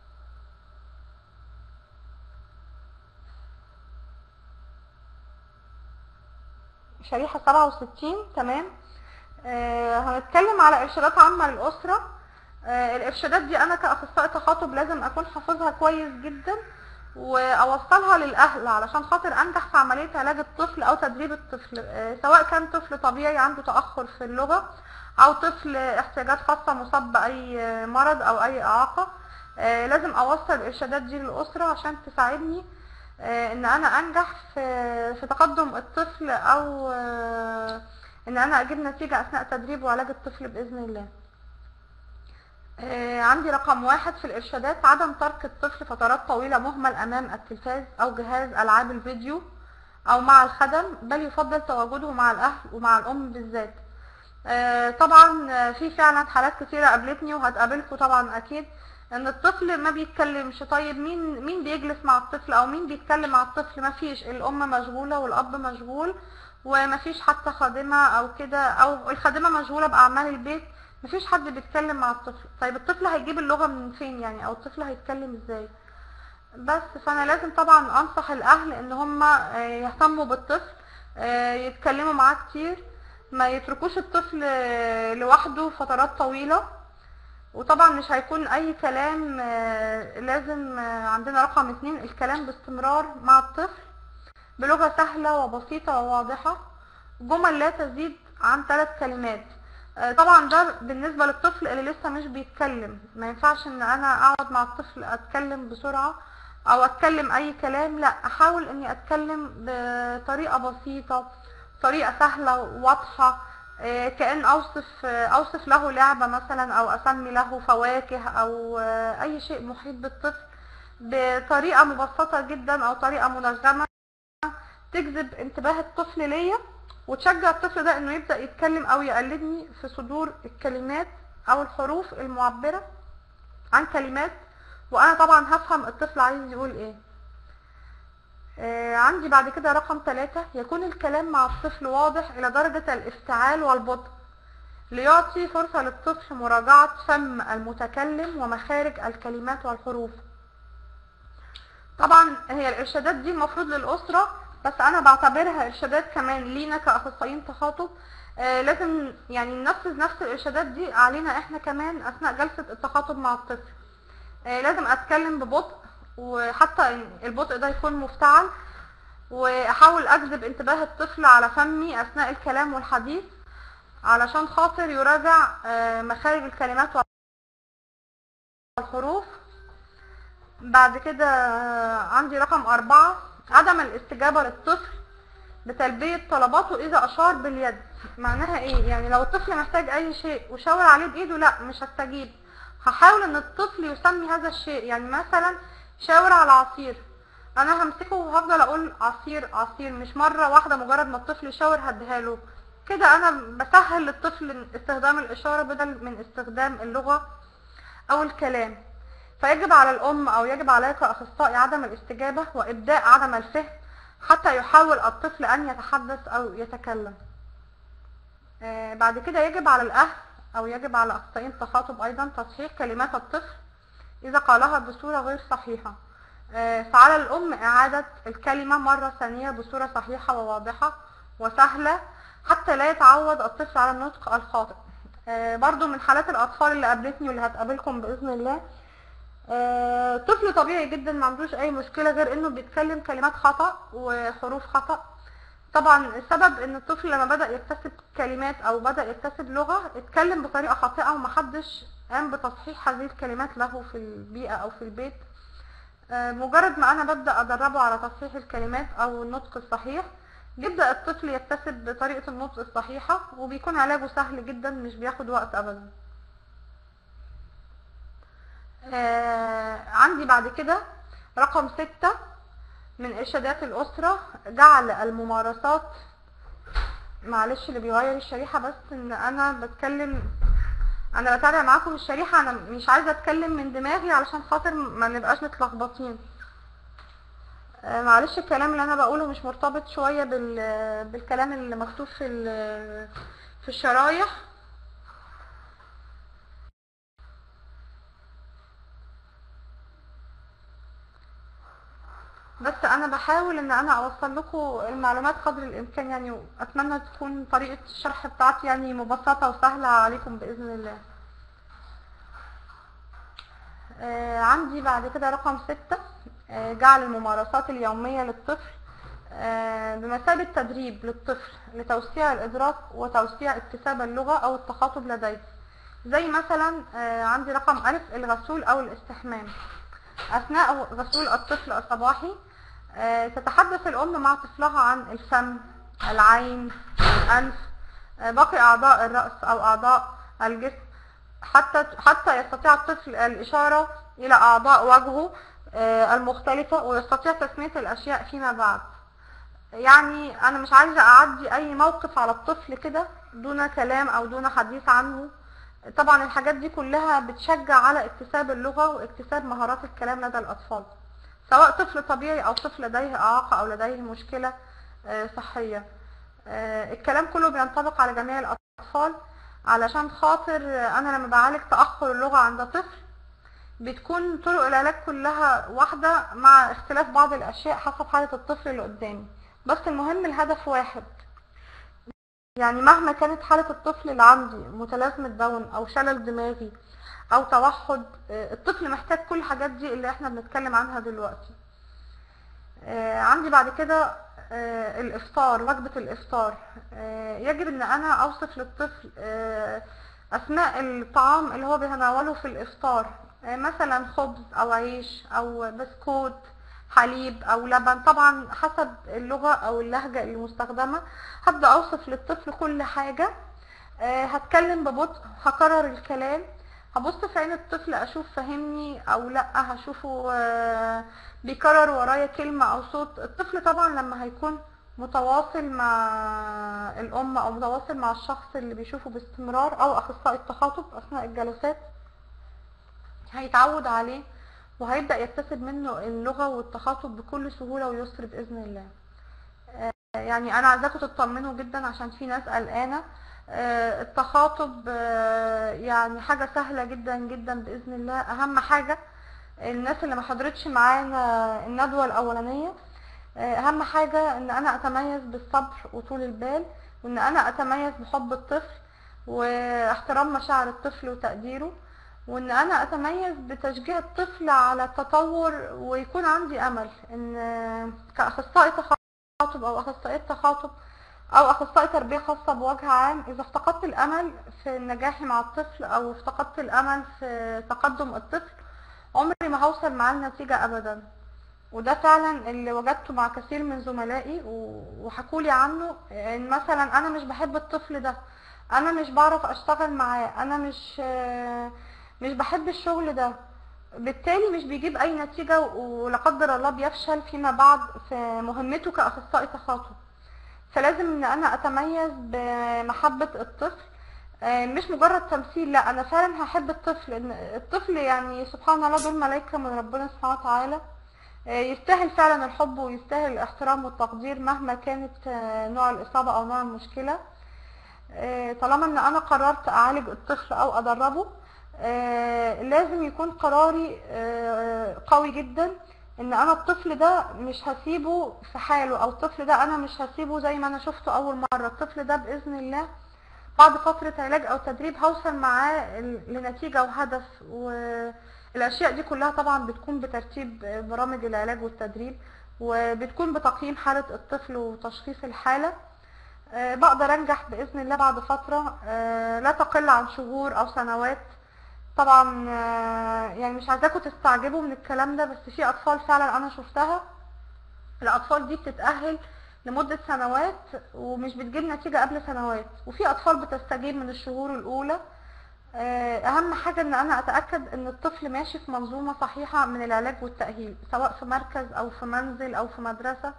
شريحة سبعة وستين تمام آه هنتكلم على إرشادات عامة للأسرة آه الإرشادات دي أنا كأخصائي تخاطب لازم أكون حافظها كويس جدا وأوصلها للأهل علشان خاطر أنجح في عملية علاج الطفل أو تدريب الطفل آه سواء كان طفل طبيعي عنده تأخر في اللغة أو طفل احتياجات خاصة مصاب بأي مرض أو أي إعاقة آه لازم أوصل الإرشادات دي للأسرة عشان تساعدني آه، ان انا انجح في في تقدم الطفل او آه، ان انا اجيب نتيجة اثناء تدريب وعلاج الطفل باذن الله آه، عندي رقم واحد في الارشادات عدم ترك الطفل فترات طويلة مهمل امام التلفاز او جهاز العاب الفيديو او مع الخدم بل يفضل تواجده مع الاهل ومع الام بالذات آه، طبعا آه، في فعلا حالات كتيرة قابلتني وهتقابلكم طبعا اكيد ان الطفل ما بيتكلمش طيب مين مين بيجلس مع الطفل او مين بيتكلم مع الطفل ما فيش الام مشغولة والاب مشغول وما فيش حتى خادمة او كده او الخادمة مشغولة باعمال البيت ما فيش حد بيتكلم مع الطفل طيب الطفل هيجيب اللغة من فين يعني او الطفل هيتكلم ازاي بس فانا لازم طبعا انصح الاهل ان هم يهتموا بالطفل آه، يتكلموا معاه كتير ما يتركوش الطفل آه، لوحده فترات طويلة وطبعا مش هيكون اي كلام آه، لازم آه، عندنا رقم اتنين الكلام باستمرار مع الطفل بلغة سهلة وبسيطة وواضحة جمل لا تزيد عن ثلاث كلمات آه، طبعا ده بالنسبة للطفل اللي لسه مش بيتكلم ما ينفعش ان انا اقعد مع الطفل اتكلم بسرعة او اتكلم اي كلام لا احاول اني اتكلم بطريقة بسيطة طريقة سهلة واضحة آه، كأن اوصف آه، اوصف له لعبة مثلا او اسمي له فواكه او آه، اي شيء محيط بالطفل بطريقة مبسطة جدا او طريقة منظمة تجذب انتباه الطفل ليا وتشجع الطفل ده انه يبدأ يتكلم او يقلدني في صدور الكلمات او الحروف المعبرة عن كلمات وانا طبعا هفهم الطفل عايز يقول ايه آه عندي بعد كده رقم ثلاثة يكون الكلام مع الطفل واضح الى درجة الافتعال والبطء ليعطي فرصة للطفل مراجعة فم المتكلم ومخارج الكلمات والحروف طبعا هي الارشادات دي المفروض للاسرة بس انا بعتبرها ارشادات كمان لينا كاخصائيين تخاطب آه لازم يعني ننفذ نفس الارشادات دي علينا احنا كمان اثناء جلسة التخاطب مع الطفل آه لازم اتكلم ببطء وحتى البطء ده يكون مفتعل واحاول اجذب انتباه الطفل على فمي اثناء الكلام والحديث علشان خاطر يراجع آه مخارج الكلمات والحروف بعد كده عندي رقم أربعة عدم الاستجابة للطفل بتلبية طلباته إذا أشار باليد معناها إيه؟ يعني لو الطفل محتاج أي شيء وشاور عليه بإيده لا مش هستجيب هحاول إن الطفل يسمي هذا الشيء يعني مثلا شاور على عصير أنا همسكه وهفضل أقول عصير عصير مش مرة واحدة مجرد ما الطفل يشاور هديها له كده أنا بسهل للطفل استخدام الإشارة بدل من استخدام اللغة أو الكلام فيجب على الأم أو يجب علي كأخصائي عدم الاستجابة وإبداء عدم الفهم حتى يحاول الطفل أن يتحدث أو يتكلم آه بعد كده يجب على الأهل أو يجب على أخصائيين التخاطب أيضا تصحيح كلمات الطفل إذا قالها بصورة غير صحيحة آه فعلى الأم إعادة الكلمة مرة ثانية بصورة صحيحة وواضحة وسهلة حتى لا يتعود الطفل على النطق الخاطئ آه برضو من حالات الأطفال اللي قابلتني واللي هتقابلكم بإذن الله آه، طفل طبيعي جدا ما عندوش اي مشكله غير انه بيتكلم كلمات خطا وحروف خطا طبعا السبب ان الطفل لما بدا يكتسب كلمات او بدا يكتسب لغه اتكلم بطريقه خاطئه ومحدش قام بتصحيح هذه الكلمات له في البيئه او في البيت آه، مجرد ما انا ببدا ادربه على تصحيح الكلمات او النطق الصحيح بيبدا الطفل يكتسب طريقه النطق الصحيحه وبيكون علاجه سهل جدا مش بياخد وقت ابدا آه عندي بعد كده رقم ستة من إرشادات الأسرة جعل الممارسات معلش اللي بيغير الشريحة بس إن أنا بتكلم انا بتابع معاكم الشريحة انا مش عايزة اتكلم من دماغي علشان خاطر ما نبقاش متلخبطين آه، معلش الكلام اللي انا بقوله مش مرتبط شوية بال... بالكلام اللي مكتوب في ال... في الشرايح بس انا بحاول ان انا اوصل لكم المعلومات قدر الامكان يعني اتمنى تكون طريقة الشرح بتاعتي يعني مبسطة وسهلة عليكم باذن الله آه عندي بعد كده رقم ستة آه جعل الممارسات اليومية للطفل آه بمثابة تدريب للطفل لتوسيع الإدراك وتوسيع اكتساب اللغة أو التخاطب لديه زي مثلا آه عندي رقم ألف الغسول أو الاستحمام أثناء غسول الطفل الصباحي آه، تتحدث الأم مع طفلها عن الفم العين الأنف آه، باقي أعضاء الرأس أو أعضاء الجسم حتى حتى يستطيع الطفل الإشارة إلى أعضاء وجهه آه، المختلفة ويستطيع تسمية الأشياء فيما بعد يعني أنا مش عايزة أعدي أي موقف على الطفل كده دون كلام أو دون حديث عنه طبعا الحاجات دي كلها بتشجع على اكتساب اللغة واكتساب مهارات الكلام لدى الأطفال سواء طفل طبيعي أو طفل لديه إعاقة أو لديه مشكلة آه، صحية آه، الكلام كله بينطبق على جميع الأطفال علشان خاطر آه، أنا لما بعالج تأخر اللغة عند طفل بتكون طرق العلاج كلها واحدة مع اختلاف بعض الأشياء حسب حالة الطفل اللي قدامي بس المهم الهدف واحد يعني مهما كانت حالة الطفل اللي عندي متلازمة داون أو شلل دماغي أو توحد آه، الطفل محتاج كل الحاجات دي اللي احنا بنتكلم عنها دلوقتي آه، عندي بعد كده آه، الإفطار وجبة الإفطار آه، يجب إن أنا أوصف للطفل آه، أسماء الطعام اللي هو بيتناوله في الإفطار آه، مثلا خبز أو عيش أو بسكوت حليب أو لبن طبعا حسب اللغة أو اللهجة اللي مستخدمة هبدأ أوصف للطفل كل حاجة آه، هتكلم ببطء هكرر الكلام هبص في عين الطفل اشوف فاهمني او لا هشوفه آه، بيكرر ورايا كلمة او صوت الطفل طبعا لما هيكون متواصل مع الام او متواصل مع الشخص اللي بيشوفه باستمرار او اخصائي التخاطب اثناء الجلسات هيتعود عليه وهيبدأ يكتسب منه اللغة والتخاطب بكل سهولة ويسر بإذن الله يعني انا عايزاكم تطمنوا جدا عشان في ناس قلقانه آه، التخاطب آه، يعني حاجه سهله جدا جدا باذن الله اهم حاجه الناس اللي ما حضرتش معانا الندوه الاولانيه آه، اهم حاجه ان انا اتميز بالصبر وطول البال وان انا اتميز بحب الطفل واحترام مشاعر الطفل وتقديره وان انا اتميز بتشجيع الطفل على التطور ويكون عندي امل ان كاخصائي تخاطب او اخصائيه تخاطب او اخصائي تربيه خاصه بوجه عام اذا افتقدت الامل في نجاحي مع الطفل او افتقدت الامل في تقدم الطفل عمري ما هوصل معاه النتيجه ابدا وده فعلا اللي وجدته مع كثير من زملائي وحكولي عنه ان مثلا انا مش بحب الطفل ده انا مش بعرف اشتغل معاه انا مش مش بحب الشغل ده بالتالي مش بيجيب اي نتيجة ولا قدر الله بيفشل فيما بعد في مهمته كاخصائي تخاطب فلازم ان انا اتميز بمحبة الطفل آه، مش مجرد تمثيل لا انا فعلا هحب الطفل ان الطفل يعني سبحان الله دول ملايكة من ربنا سبحانه وتعالى آه، يستاهل فعلا الحب ويستاهل الاحترام والتقدير مهما كانت آه، نوع الاصابة او نوع المشكلة آه، طالما ان انا قررت اعالج الطفل او ادربه آه، لازم يكون قراري آه، قوي جدا ان انا الطفل ده مش هسيبه في حاله او الطفل ده انا مش هسيبه زي ما انا شفته اول مرة الطفل ده باذن الله بعد فترة علاج او تدريب هوصل معاه ل- لنتيجة وهدف والاشياء دي كلها طبعا بتكون بترتيب برامج العلاج والتدريب وبتكون بتقييم حالة الطفل وتشخيص الحالة آه، بقدر انجح باذن الله بعد فترة آه، لا تقل عن شهور او سنوات طبعا آه، يعني مش عايزاكم تستعجبوا من الكلام ده بس في اطفال فعلا انا شفتها الاطفال دي بتتأهل لمدة سنوات ومش بتجيب نتيجة قبل سنوات وفي اطفال بتستجيب من الشهور الاولى آه، اهم حاجة ان انا اتأكد ان الطفل ماشي في منظومة صحيحة من العلاج والتأهيل سواء في مركز او في منزل او في مدرسة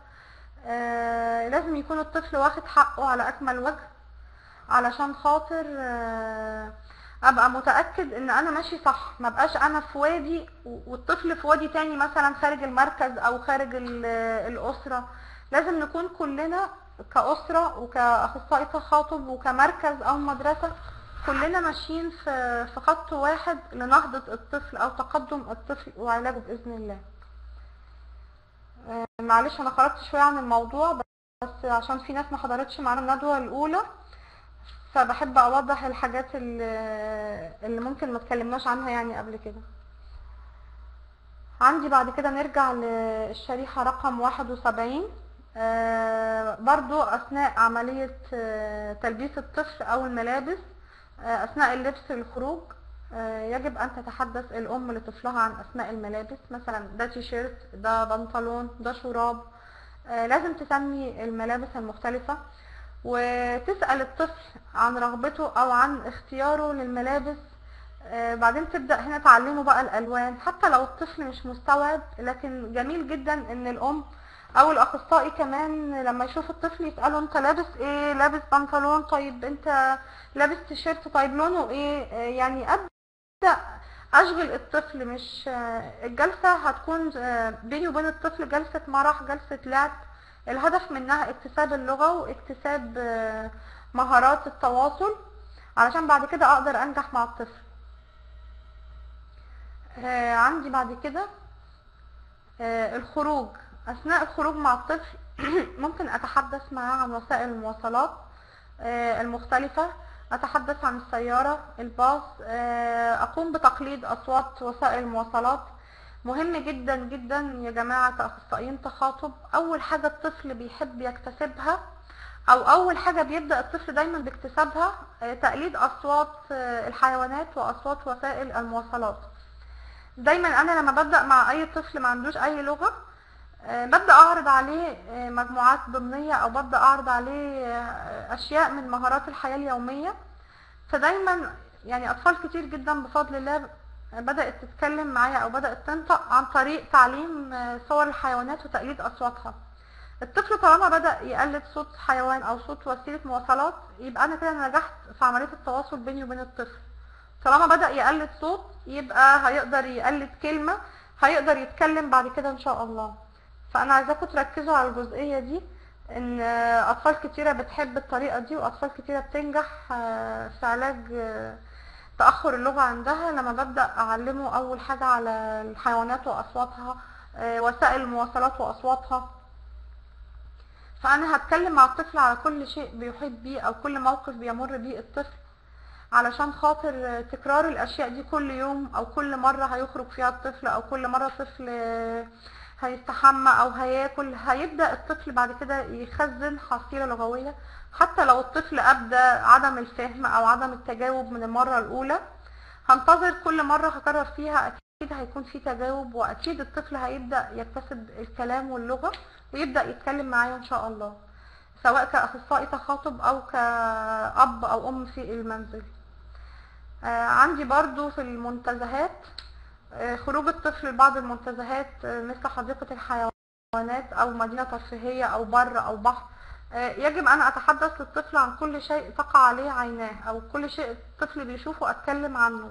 آه، لازم يكون الطفل واخد حقه على اكمل وجه علشان خاطر آه، ابقى متاكد ان انا ماشي صح ما بقاش انا في وادي و- والطفل في وادي تاني مثلا خارج المركز او خارج ال- الاسره لازم نكون كلنا كاسره وكاخصائي تخاطب وكمركز او مدرسه كلنا ماشيين في في خط واحد لنهضه الطفل او تقدم الطفل وعلاجه باذن الله آه، معلش انا خرجت شويه عن الموضوع بس عشان في ناس ما حضرتش معانا الندوه الاولى فبحب اوضح الحاجات اللي, اللي ممكن ما اتكلمناش عنها يعني قبل كده عندي بعد كده نرجع للشريحة رقم واحد وسبعين برضو أثناء عملية آه، تلبيس الطفل أو الملابس آه، أثناء اللبس الخروج آه، يجب أن تتحدث الأم لطفلها عن أسماء الملابس مثلا ده تيشيرت ده بنطلون ده شراب آه، لازم تسمي الملابس المختلفة وتسأل الطفل عن رغبته أو عن اختياره للملابس آه، بعدين تبدأ هنا تعلمه بقى الألوان حتى لو الطفل مش مستوعب لكن جميل جدا إن الأم أو الأخصائي كمان لما يشوف الطفل يسأله أنت لابس إيه لابس بنطلون طيب أنت لابس تيشيرت طيب لونه إيه آه، يعني أبدأ أشغل الطفل مش آه، الجلسة هتكون آه، بيني وبين الطفل جلسة مرح جلسة لعب الهدف منها اكتساب اللغة واكتساب آه، مهارات التواصل علشان بعد كده اقدر انجح مع الطفل آه، عندي بعد كده آه، الخروج اثناء الخروج مع الطفل ممكن اتحدث معاه عن وسائل المواصلات آه، المختلفة اتحدث عن السيارة الباص آه، اقوم بتقليد اصوات وسائل المواصلات مهم جدا جدا يا جماعة كأخصائيين تخاطب أول حاجة الطفل بيحب يكتسبها أو أول حاجة بيبدأ الطفل دايما باكتسابها آه، تقليد أصوات آه، الحيوانات وأصوات وسائل المواصلات دايما أنا لما ببدأ مع أي طفل ما عندوش أي لغة آه، ببدأ أعرض عليه آه، مجموعات ضمنية أو ببدأ أعرض عليه آه، أشياء من مهارات الحياة اليومية فدايما يعني أطفال كتير جدا بفضل الله بدأت تتكلم معايا أو بدأت تنطق عن طريق تعليم آه، صور الحيوانات وتقليد أصواتها الطفل طالما بدأ يقلد صوت حيوان أو صوت وسيلة مواصلات يبقى أنا كده نجحت في عملية التواصل بيني وبين الطفل طالما بدأ يقلد صوت يبقى هيقدر يقلد كلمة هيقدر يتكلم بعد كده إن شاء الله فأنا عايزاكم تركزوا على الجزئية دي إن آه، أطفال كتيرة بتحب الطريقة دي وأطفال كتيرة بتنجح آه، في علاج آه، تأخر اللغة عندها لما ببدأ أعلمه أول حاجة على الحيوانات وأصواتها آه، وسائل المواصلات وأصواتها فأنا هتكلم مع الطفل على كل شيء بيحيط بيه أو كل موقف بيمر بيه الطفل علشان خاطر آه، تكرار الأشياء دي كل يوم أو كل مرة هيخرج فيها الطفل أو كل مرة الطفل آه، هيستحمى أو هياكل هيبدأ الطفل بعد كده يخزن حصيلة لغوية حتى لو الطفل أبدى عدم الفهم أو عدم التجاوب من المرة الأولى هنتظر كل مرة هكرر فيها أكيد هيكون في تجاوب وأكيد الطفل هيبدأ يكتسب الكلام واللغة ويبدأ يتكلم معايا إن شاء الله سواء كأخصائي تخاطب أو كأب أو أم في المنزل آه، عندي برضو في المنتزهات آه، خروج الطفل لبعض المنتزهات آه، مثل حديقة الحيوانات أو مدينة ترفيهية أو بر أو بحر آه، يجب أن أتحدث للطفل عن كل شيء تقع عليه عيناه أو كل شيء الطفل بيشوفه أتكلم عنه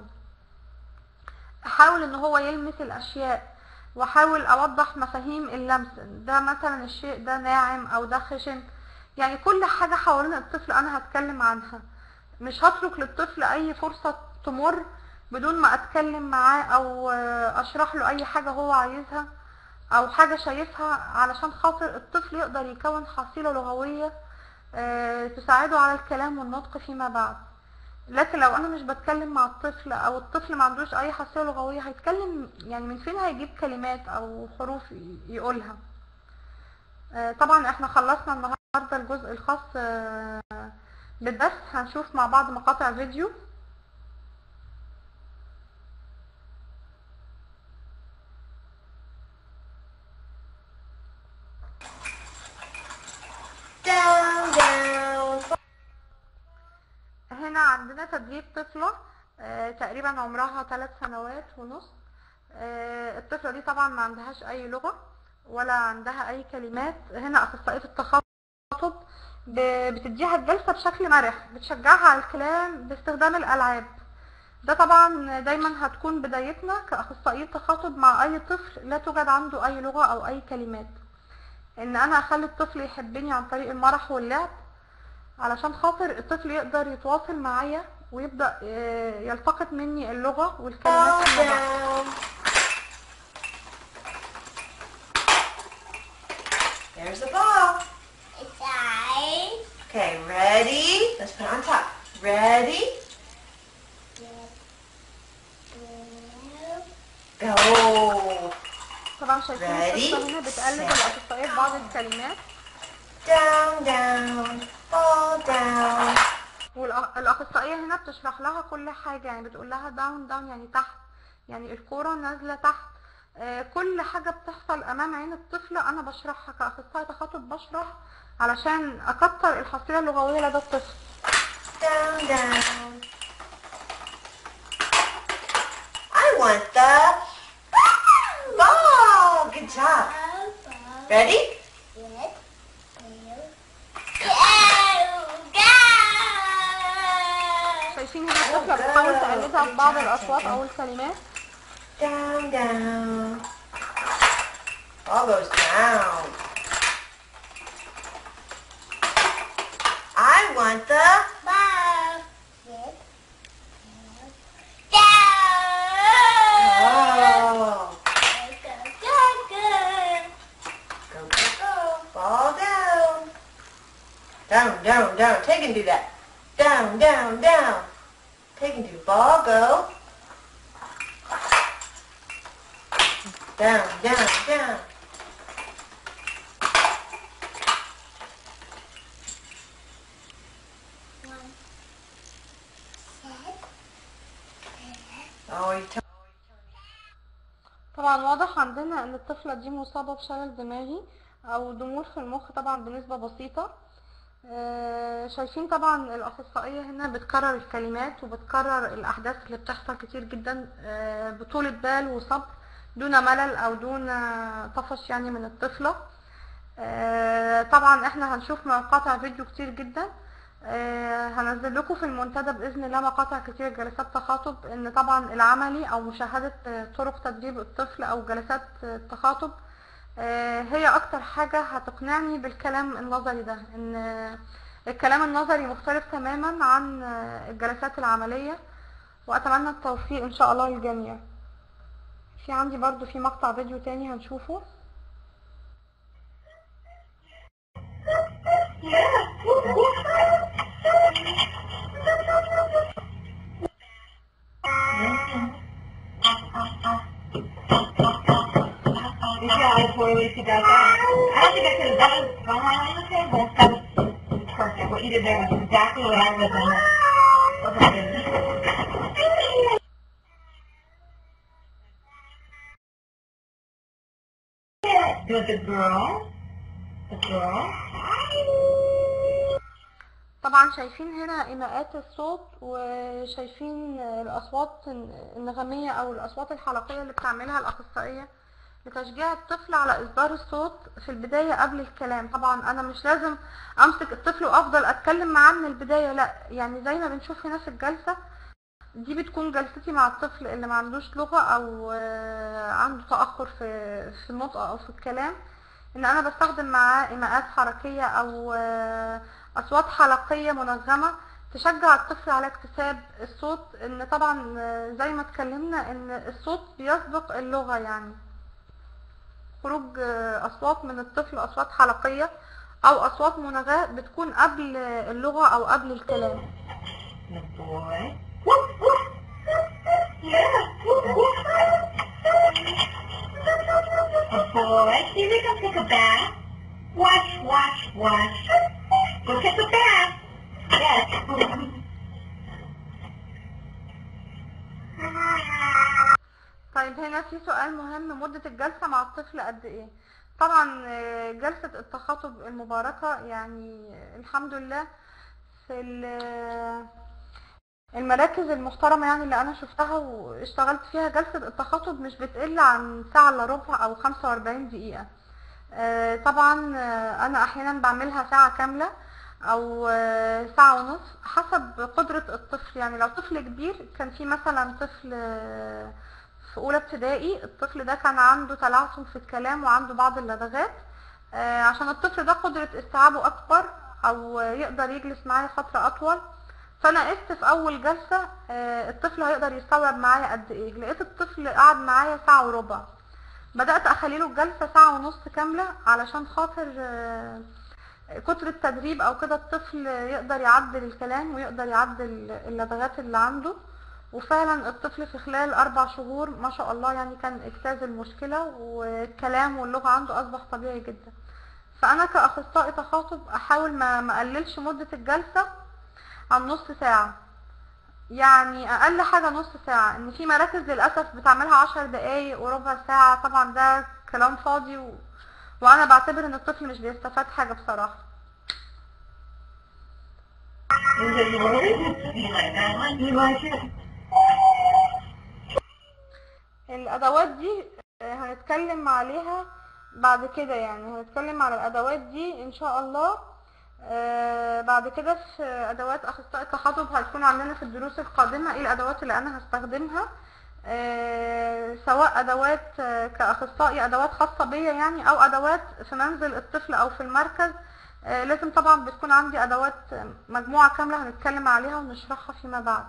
أحاول إن هو يلمس الأشياء وأحاول أوضح مفاهيم اللمس ده مثلا الشيء ده ناعم أو ده خشن يعني كل حاجة حوالين الطفل أنا هتكلم عنها مش هترك للطفل أي فرصة تمر بدون ما أتكلم معاه أو آه، أشرح له أي حاجة هو عايزها او حاجة شايفها علشان خاطر الطفل يقدر يكون حصيلة لغوية آه، تساعده على الكلام والنطق فيما بعد لكن لو انا مش بتكلم مع الطفل او الطفل ما عندوش اي حصيلة لغوية هيتكلم يعني من فين هيجيب كلمات او حروف ي- يقولها آه، طبعا احنا خلصنا النهاردة الجزء الخاص آه، بالدرس هنشوف مع بعض مقاطع فيديو down, down. هنا عندنا تدريب طفلة آه، تقريبا عمرها ثلاث سنوات ونص آه، الطفلة دي طبعا ما عندهاش أي لغة ولا عندها أي كلمات هنا أخصائية التخاطب ب- بتديها الجلسة بشكل مرح بتشجعها على الكلام باستخدام الألعاب ده طبعا دايما هتكون بدايتنا كأخصائية تخاطب مع أي طفل لا توجد عنده أي لغة أو أي كلمات إن أنا أخلي الطفل يحبني عن طريق المرح واللعب علشان خاطر الطفل يقدر يتواصل معايا ويبدأ آه، يلتقط مني اللغة والكلمات Fall فيما بعد. down. There's the ball. It's I. Okay, ready? Let's put it on top. Ready? Go. طبعا شايفين Ready, القصة هنا بتقلد set, الأخصائية في بعض الكلمات Down, down. Fall down. والأخصائية هنا بتشرح لها كل حاجة يعني بتقول لها داون داون يعني تحت يعني الكورة نازلة تحت آه، كل حاجة بتحصل أمام عين الطفلة أنا بشرحها كأخصائي تخاطب بشرح علشان أكتر الحصيلة اللغوية لدى الطفل Down, down. I want the ball. Good job. Ready? شايفين هنا الطفلة بتحاول تقلدها في بعض الأصوات أو الكلمات Down, down. Ball goes down. I want the ball. Go, go, go. Ball down. Down, down, down. Take and do that. Down, down, down. Take and do ball, go. Down, down, down. Oh, you took طبعا واضح عندنا ان الطفلة دي مصابة بشلل دماغي او ضمور في المخ طبعا بنسبة بسيطة آه، شايفين طبعا الاخصائية هنا بتكرر الكلمات وبتكرر الاحداث اللي بتحصل كتير جدا آه، بطولة بال وصبر دون ملل او دون طفش يعني من الطفلة آه، طبعا احنا هنشوف مقاطع فيديو كتير جدا آه، هنزل لكم في المنتدى باذن الله مقاطع كتير جلسات تخاطب ان طبعا العملي او مشاهده آه، طرق تدريب الطفل او جلسات آه، التخاطب آه، هي اكتر حاجه هتقنعني بالكلام النظري ده ان آه، الكلام النظري مختلف تماما عن آه، الجلسات العمليه واتمنى التوفيق ان شاء الله للجميع في عندي برضو في مقطع فيديو تاني هنشوفه You see how I poorly she does that? I don't think I could have done it wrong on the thing, but that was perfect. What you did there was exactly what I was in. Okay. It was a girl. A girl. طبعا شايفين هنا ايماءات الصوت وشايفين الاصوات النغميه او الاصوات الحلقيه اللي بتعملها الاخصائيه لتشجيع الطفل على اصدار الصوت في البدايه قبل الكلام طبعا انا مش لازم امسك الطفل وافضل اتكلم معاه من البدايه لا يعني زي ما بنشوف هنا في الجلسه دي بتكون جلستي مع الطفل اللي ما عندوش لغه او آه، عنده تاخر في في النطق او في الكلام ان انا بستخدم معاه ايماءات حركيه او آه، اصوات حلقيه منظمه تشجع الطفل على اكتساب الصوت ان طبعا آه، زي ما اتكلمنا ان الصوت بيسبق اللغه يعني خروج آه، اصوات من الطفل اصوات حلقيه او اصوات منغاه بتكون قبل اللغه او قبل الكلام The boy. A boy. See, we can take a bath. Watch, watch, watch. Go take a bath. Yes. طيب هنا في سؤال مهم مدة الجلسة مع الطفل قد ايه طبعا آه، جلسة التخاطب المباركة يعني الحمد لله في ال- المراكز المحترمة يعني اللي انا شفتها واشتغلت فيها جلسة التخاطب مش بتقل عن ساعة الا ربع او 45 دقيقة آه، طبعا آه، انا احيانا بعملها ساعة كاملة او آه، ساعة ونصف حسب قدرة الطفل يعني لو طفل كبير كان في مثلا طفل آه، في اولى ابتدائي الطفل ده كان عنده تلعثم في الكلام وعنده بعض اللدغات آه، عشان الطفل ده قدرة استيعابه اكبر او يقدر يجلس معايا فترة اطول فانا قست في اول جلسة آه، الطفل هيقدر يستوعب معايا قد ايه لقيت الطفل قعد معايا ساعة وربع بدأت اخليله الجلسة ساعة ونص كاملة علشان خاطر آه، كتر التدريب او كده الطفل يقدر يعدل الكلام ويقدر يعدل اللدغات اللي عنده وفعلا الطفل في خلال اربع شهور ما شاء الله يعني كان اجتاز المشكلة والكلام واللغة عنده اصبح طبيعي جدا فانا كاخصائي تخاطب احاول ما ما اقللش مدة الجلسة عن نص ساعة يعني اقل حاجة نص ساعة ان في مراكز للاسف بتعملها عشر دقايق وربع ساعة طبعا ده كلام فاضي و... وانا بعتبر ان الطفل مش بيستفاد حاجة بصراحة Is it yours? You like that one? You like it? الادوات دي آه، هنتكلم عليها بعد كده يعني هنتكلم على الادوات دي ان شاء الله آه، بعد كده في ادوات اخصائي التخاطب هتكون عندنا في الدروس القادمه ايه الادوات اللي انا هستخدمها آه، سواء ادوات آه، كاخصائي ادوات خاصه بيا يعني او ادوات في منزل الطفل او في المركز آه، لازم طبعا بتكون عندي ادوات آه، مجموعه كامله هنتكلم عليها ونشرحها فيما بعد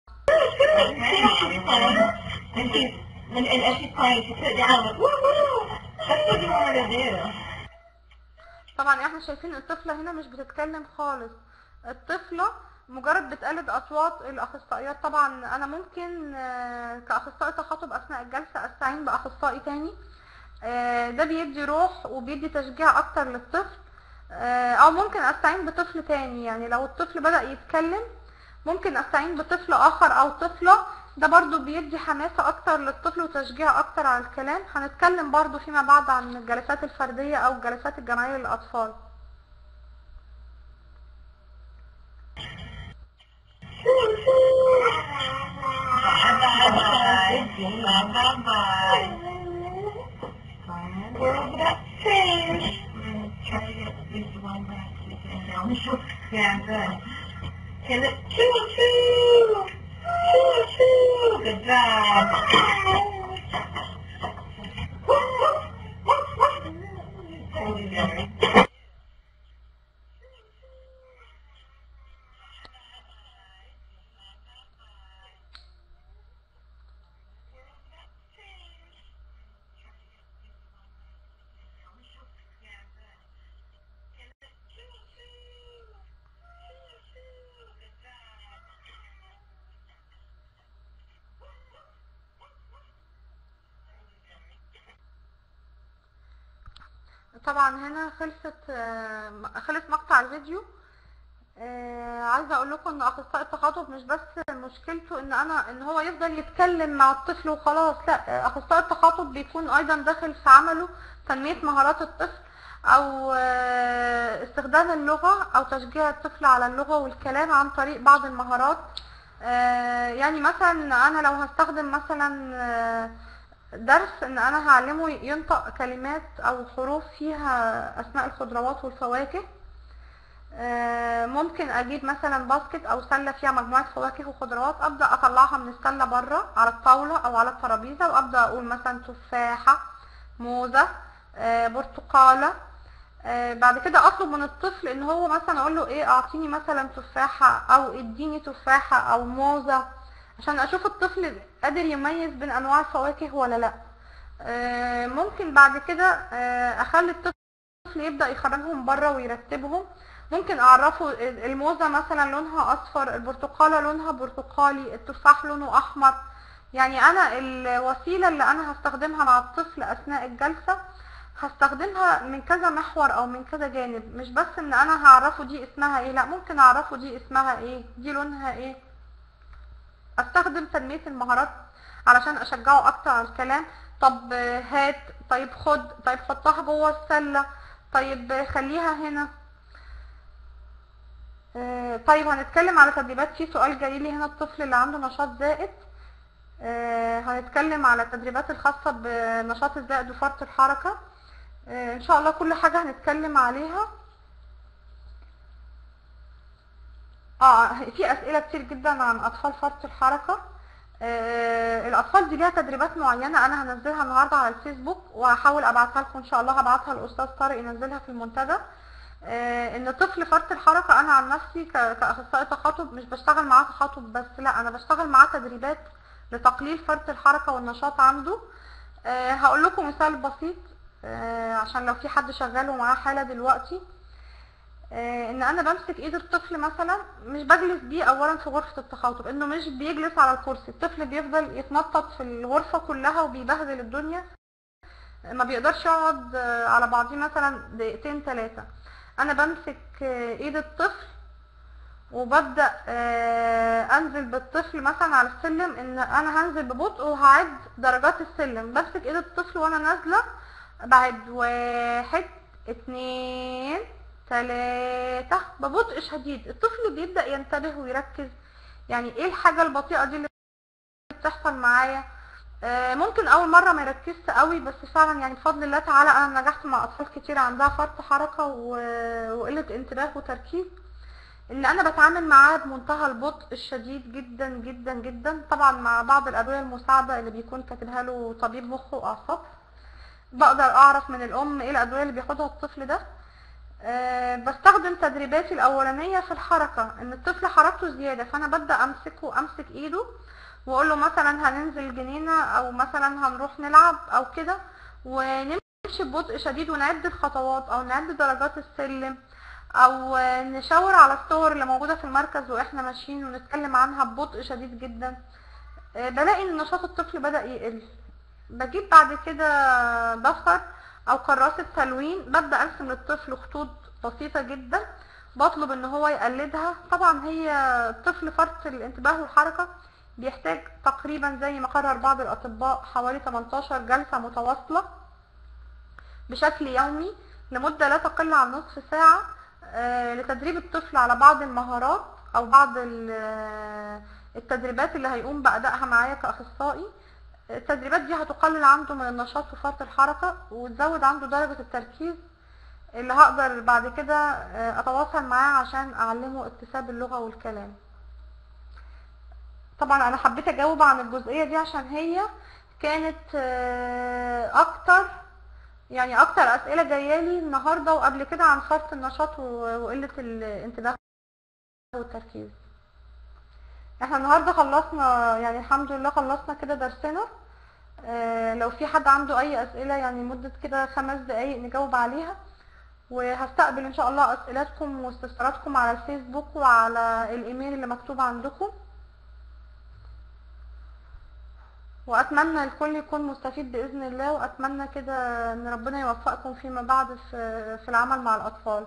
And she's, and, and as she's playing, she put down like, woo woo! That's what you want her to do. طبعا احنا شايفين الطفلة هنا مش بتتكلم خالص الطفلة مجرد بتقلد اصوات الاخصائيات طبعا انا ممكن آه، كاخصائي تخاطب اثناء الجلسة استعين باخصائي تاني آه، ده بيدي روح وبيدي تشجيع اكتر للطفل آه، او ممكن استعين بطفل تاني يعني لو الطفل بدأ يتكلم ممكن استعين بطفل اخر او طفلة ده برضو بيدي حماسة اكتر للطفل وتشجيع اكتر على الكلام هنتكلم برضو فيما بعد عن الجلسات الفردية او الجلسات الجماعية للاطفال Bye-bye. World got changed. Try to get at least one back. Yeah, good. Okay, look. Choo choo! Choo choo! Good job. Holy Mary. طبعا هنا خلصت آه، خلص مقطع الفيديو آه، عايزه اقول لكم ان اخصائي التخاطب مش بس مشكلته ان انا ان هو يفضل يتكلم مع الطفل وخلاص لا آه، اخصائي التخاطب بيكون ايضا داخل في عمله تنميه مهارات الطفل او آه، استخدام اللغه او تشجيع الطفل على اللغه والكلام عن طريق بعض المهارات آه، يعني مثلا انا لو هستخدم مثلا آه، درس ان انا هعلمه ينطق كلمات او حروف فيها اسماء الخضروات والفواكه آه، ممكن اجيب مثلا باسكت او سله فيها مجموعه فواكه وخضروات ابدا اطلعها من السله بره على الطاوله او على الترابيزه وابدا اقول مثلا تفاحه موزه آه، برتقاله آه، بعد كده اطلب من الطفل ان هو مثلا اقول له ايه اعطيني مثلا تفاحه او اديني تفاحه او موزه عشان اشوف الطفل قادر يميز بين انواع الفواكه ولا لا آه، ممكن بعد كده آه، اخلي الطفل يبدا يخرجهم بره ويرتبهم ممكن اعرفه الموزه مثلا لونها اصفر البرتقاله لونها برتقالي التفاح لونه احمر يعني انا الوسيله اللي انا هستخدمها مع الطفل اثناء الجلسه هستخدمها من كذا محور او من كذا جانب مش بس ان انا هعرفه دي اسمها ايه لا ممكن اعرفه دي اسمها ايه دي لونها ايه استخدم تنمية المهارات علشان اشجعه اكتر على الكلام طب هات طيب خد طيب حطها جوه السلة طيب خليها هنا آه، طيب هنتكلم على تدريبات في سؤال جاي لي هنا الطفل اللي عنده نشاط زائد آه، هنتكلم على التدريبات الخاصة بنشاط الزائد وفرط الحركة آه، ان شاء الله كل حاجة هنتكلم عليها اه في اسئله كتير جدا عن اطفال فرط الحركه آه الاطفال دي ليها تدريبات معينه انا هنزلها النهارده على الفيسبوك وهحاول ابعتها لكم ان شاء الله هبعتها الاستاذ طارق ينزلها في المنتدى آه ان طفل فرط الحركه انا عن نفسي ك- كاخصائي تخاطب مش بشتغل معاه تخاطب بس لا انا بشتغل معاه تدريبات لتقليل فرط الحركه والنشاط عنده آه هقول لكم مثال بسيط آه عشان لو في حد شغال ومعاه حاله دلوقتي آه، ان انا بمسك ايد الطفل مثلا مش بجلس بيه اولا في غرفة التخاطب انه مش بيجلس على الكرسي الطفل بيفضل يتنطط في الغرفة كلها وبيبهدل الدنيا ما بيقدرش يقعد آه، على بعضيه مثلا دقيقتين ثلاثة انا بمسك آه، ايد الطفل وببدأ آه، انزل بالطفل مثلا على السلم ان انا هنزل ببطء وهعد درجات السلم بمسك ايد الطفل وانا نازلة بعد واحد اتنين تلاتة ببطء شديد الطفل بيبدأ ينتبه ويركز يعني ايه الحاجة البطيئة دي اللي بتحصل معايا آه، ممكن اول مرة ما يركزش قوي بس فعلا يعني بفضل الله تعالى انا نجحت مع اطفال كتير عندها فرط حركة و- وقلة انتباه وتركيز ان انا بتعامل معاه بمنتهى البطء الشديد جدا جدا جدا طبعا مع بعض الادوية المساعدة اللي بيكون كاتبها له طبيب مخ واعصاب بقدر اعرف من الام ايه الادوية اللي بياخدها الطفل ده أه بستخدم تدريباتي الأولانية في الحركة إن الطفل حركته زيادة فأنا ببدأ أمسكه أمسك إيده وأقول له مثلا هننزل جنينة أو مثلا هنروح نلعب أو كده ونمشي ببطء شديد ونعد الخطوات أو نعد درجات السلم أو آه، نشاور على الصور اللي موجودة في المركز وإحنا ماشيين ونتكلم عنها ببطء شديد جدا أه بلاقي إن نشاط الطفل بدأ يقل بجيب بعد كده دفتر او كراسة تلوين ببدأ ارسم للطفل خطوط بسيطة جدا بطلب ان هو يقلدها طبعا هي الطفل فرط الانتباه والحركة بيحتاج تقريبا زي ما قرر بعض الاطباء حوالي 18 جلسة متواصلة بشكل يومي لمدة لا تقل عن نصف ساعة آه، لتدريب الطفل على بعض المهارات او بعض ال- آه، التدريبات اللي هيقوم بأدائها معايا كأخصائي التدريبات دي هتقلل عنده من النشاط وفرط الحركة وتزود عنده درجة التركيز اللي هقدر بعد كده آه، اتواصل معاه عشان اعلمه اكتساب اللغة والكلام طبعا انا حبيت اجاوب عن الجزئية دي عشان هي كانت آه، اكتر يعني اكتر اسئلة جايالي النهاردة وقبل كده عن فرط النشاط و- وقلة الانتباه والتركيز احنا النهاردة خلصنا يعني الحمد لله خلصنا كده درسنا آه، لو في حد عنده اي اسئلة يعني مدة كده خمس دقايق نجاوب عليها وهستقبل ان شاء الله اسئلتكم واستفساراتكم على الفيسبوك وعلى الايميل اللي مكتوب عندكم واتمنى الكل يكون مستفيد باذن الله واتمنى كده ان ربنا يوفقكم فيما بعد في في العمل مع الاطفال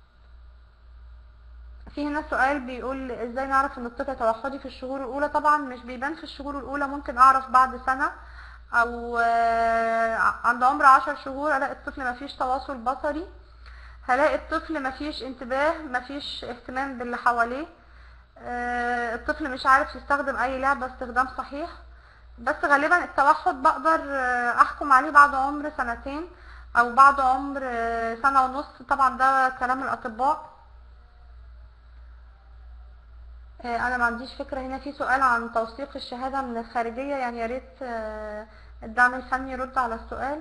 في هنا سؤال بيقول ازاي نعرف ان الطفل توحدي في الشهور الاولى طبعا مش بيبان في الشهور الاولى ممكن اعرف بعد سنة او آه، عند عمر عشر شهور الاقي الطفل مفيش تواصل بصري هلاقي الطفل مفيش انتباه مفيش اهتمام باللي حواليه آه، الطفل مش عارف يستخدم اي لعبة استخدام صحيح بس غالبا التوحد بقدر آه، احكم عليه بعد عمر سنتين او بعد عمر آه، سنة ونص طبعا ده كلام الاطباء آه، انا ما عنديش فكرة هنا في سؤال عن توثيق الشهادة من الخارجية يعني يا ريت آه، الدعم الفني يرد على السؤال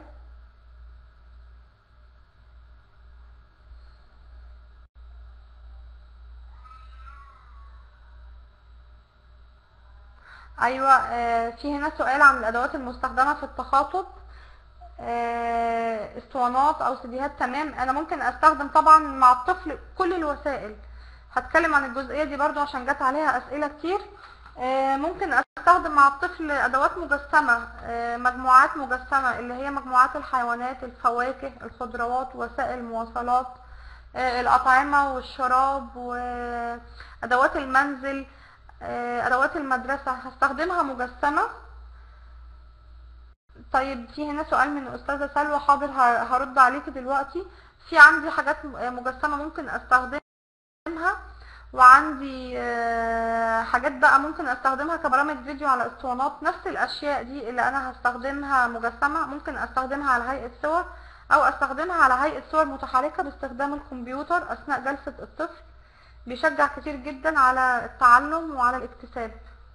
ايوه آه، في هنا سؤال عن الادوات المستخدمة في التخاطب آه، اسطوانات او سيديهات تمام انا ممكن استخدم طبعا مع الطفل كل الوسائل هتكلم عن الجزئية دي برضو عشان جت عليها اسئلة كتير آه، ممكن استخدم مع الطفل ادوات مجسمة آه، مجموعات مجسمة اللي هي مجموعات الحيوانات الفواكه الخضروات وسائل المواصلات آه، الاطعمة والشراب وادوات المنزل آه، ادوات المدرسة هستخدمها مجسمة طيب في هنا سؤال من استاذة سلوى حاضر ه- هرد عليك دلوقتي في عندي حاجات م- مجسمة ممكن استخدمها وعندي آه، حاجات بقى ممكن استخدمها كبرامج فيديو على اسطوانات نفس الاشياء دي اللي انا هستخدمها مجسمة ممكن استخدمها على هيئة صور او استخدمها على هيئة صور متحركة باستخدام الكمبيوتر اثناء جلسة الطفل بيشجع كتير جدا على التعلم وعلى الاكتساب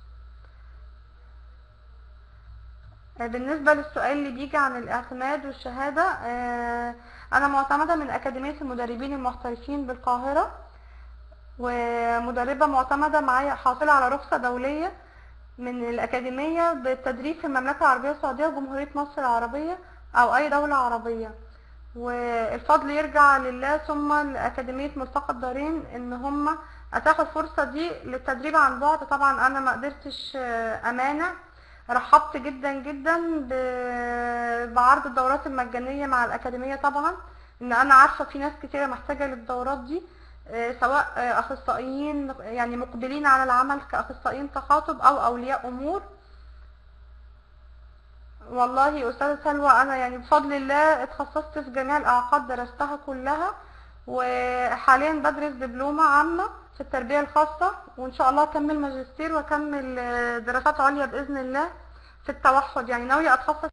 آه، بالنسبة للسؤال اللي بيجي عن الاعتماد والشهادة آه، أنا معتمدة من أكاديمية المدربين المحترفين بالقاهرة ومدربة معتمدة معايا حاصلة على رخصة دولية من الأكاديمية بالتدريب في المملكة العربية السعودية وجمهورية مصر العربية أو أي دولة عربية والفضل يرجع لله ثم لأكاديمية ملتقى الدارين إن هم أتاحوا الفرصة دي للتدريب عن بعد طبعا أنا ما قدرتش آه، أمانع رحبت جدا جدا ب- بعرض الدورات المجانية مع الأكاديمية طبعا إن أنا عارفة في ناس كتيرة محتاجة للدورات دي آه، سواء آه، أخصائيين يعني مقبلين على العمل كأخصائيين تخاطب أو أولياء أمور والله أستاذة سلوى أنا يعني بفضل الله اتخصصت في جميع الأعقاد درستها كلها وحاليا بدرس دبلومة عامة في التربية الخاصة وإن شاء الله أكمل ماجستير وأكمل آه، دراسات عليا بإذن الله في التوحد يعني ناوية أتخصص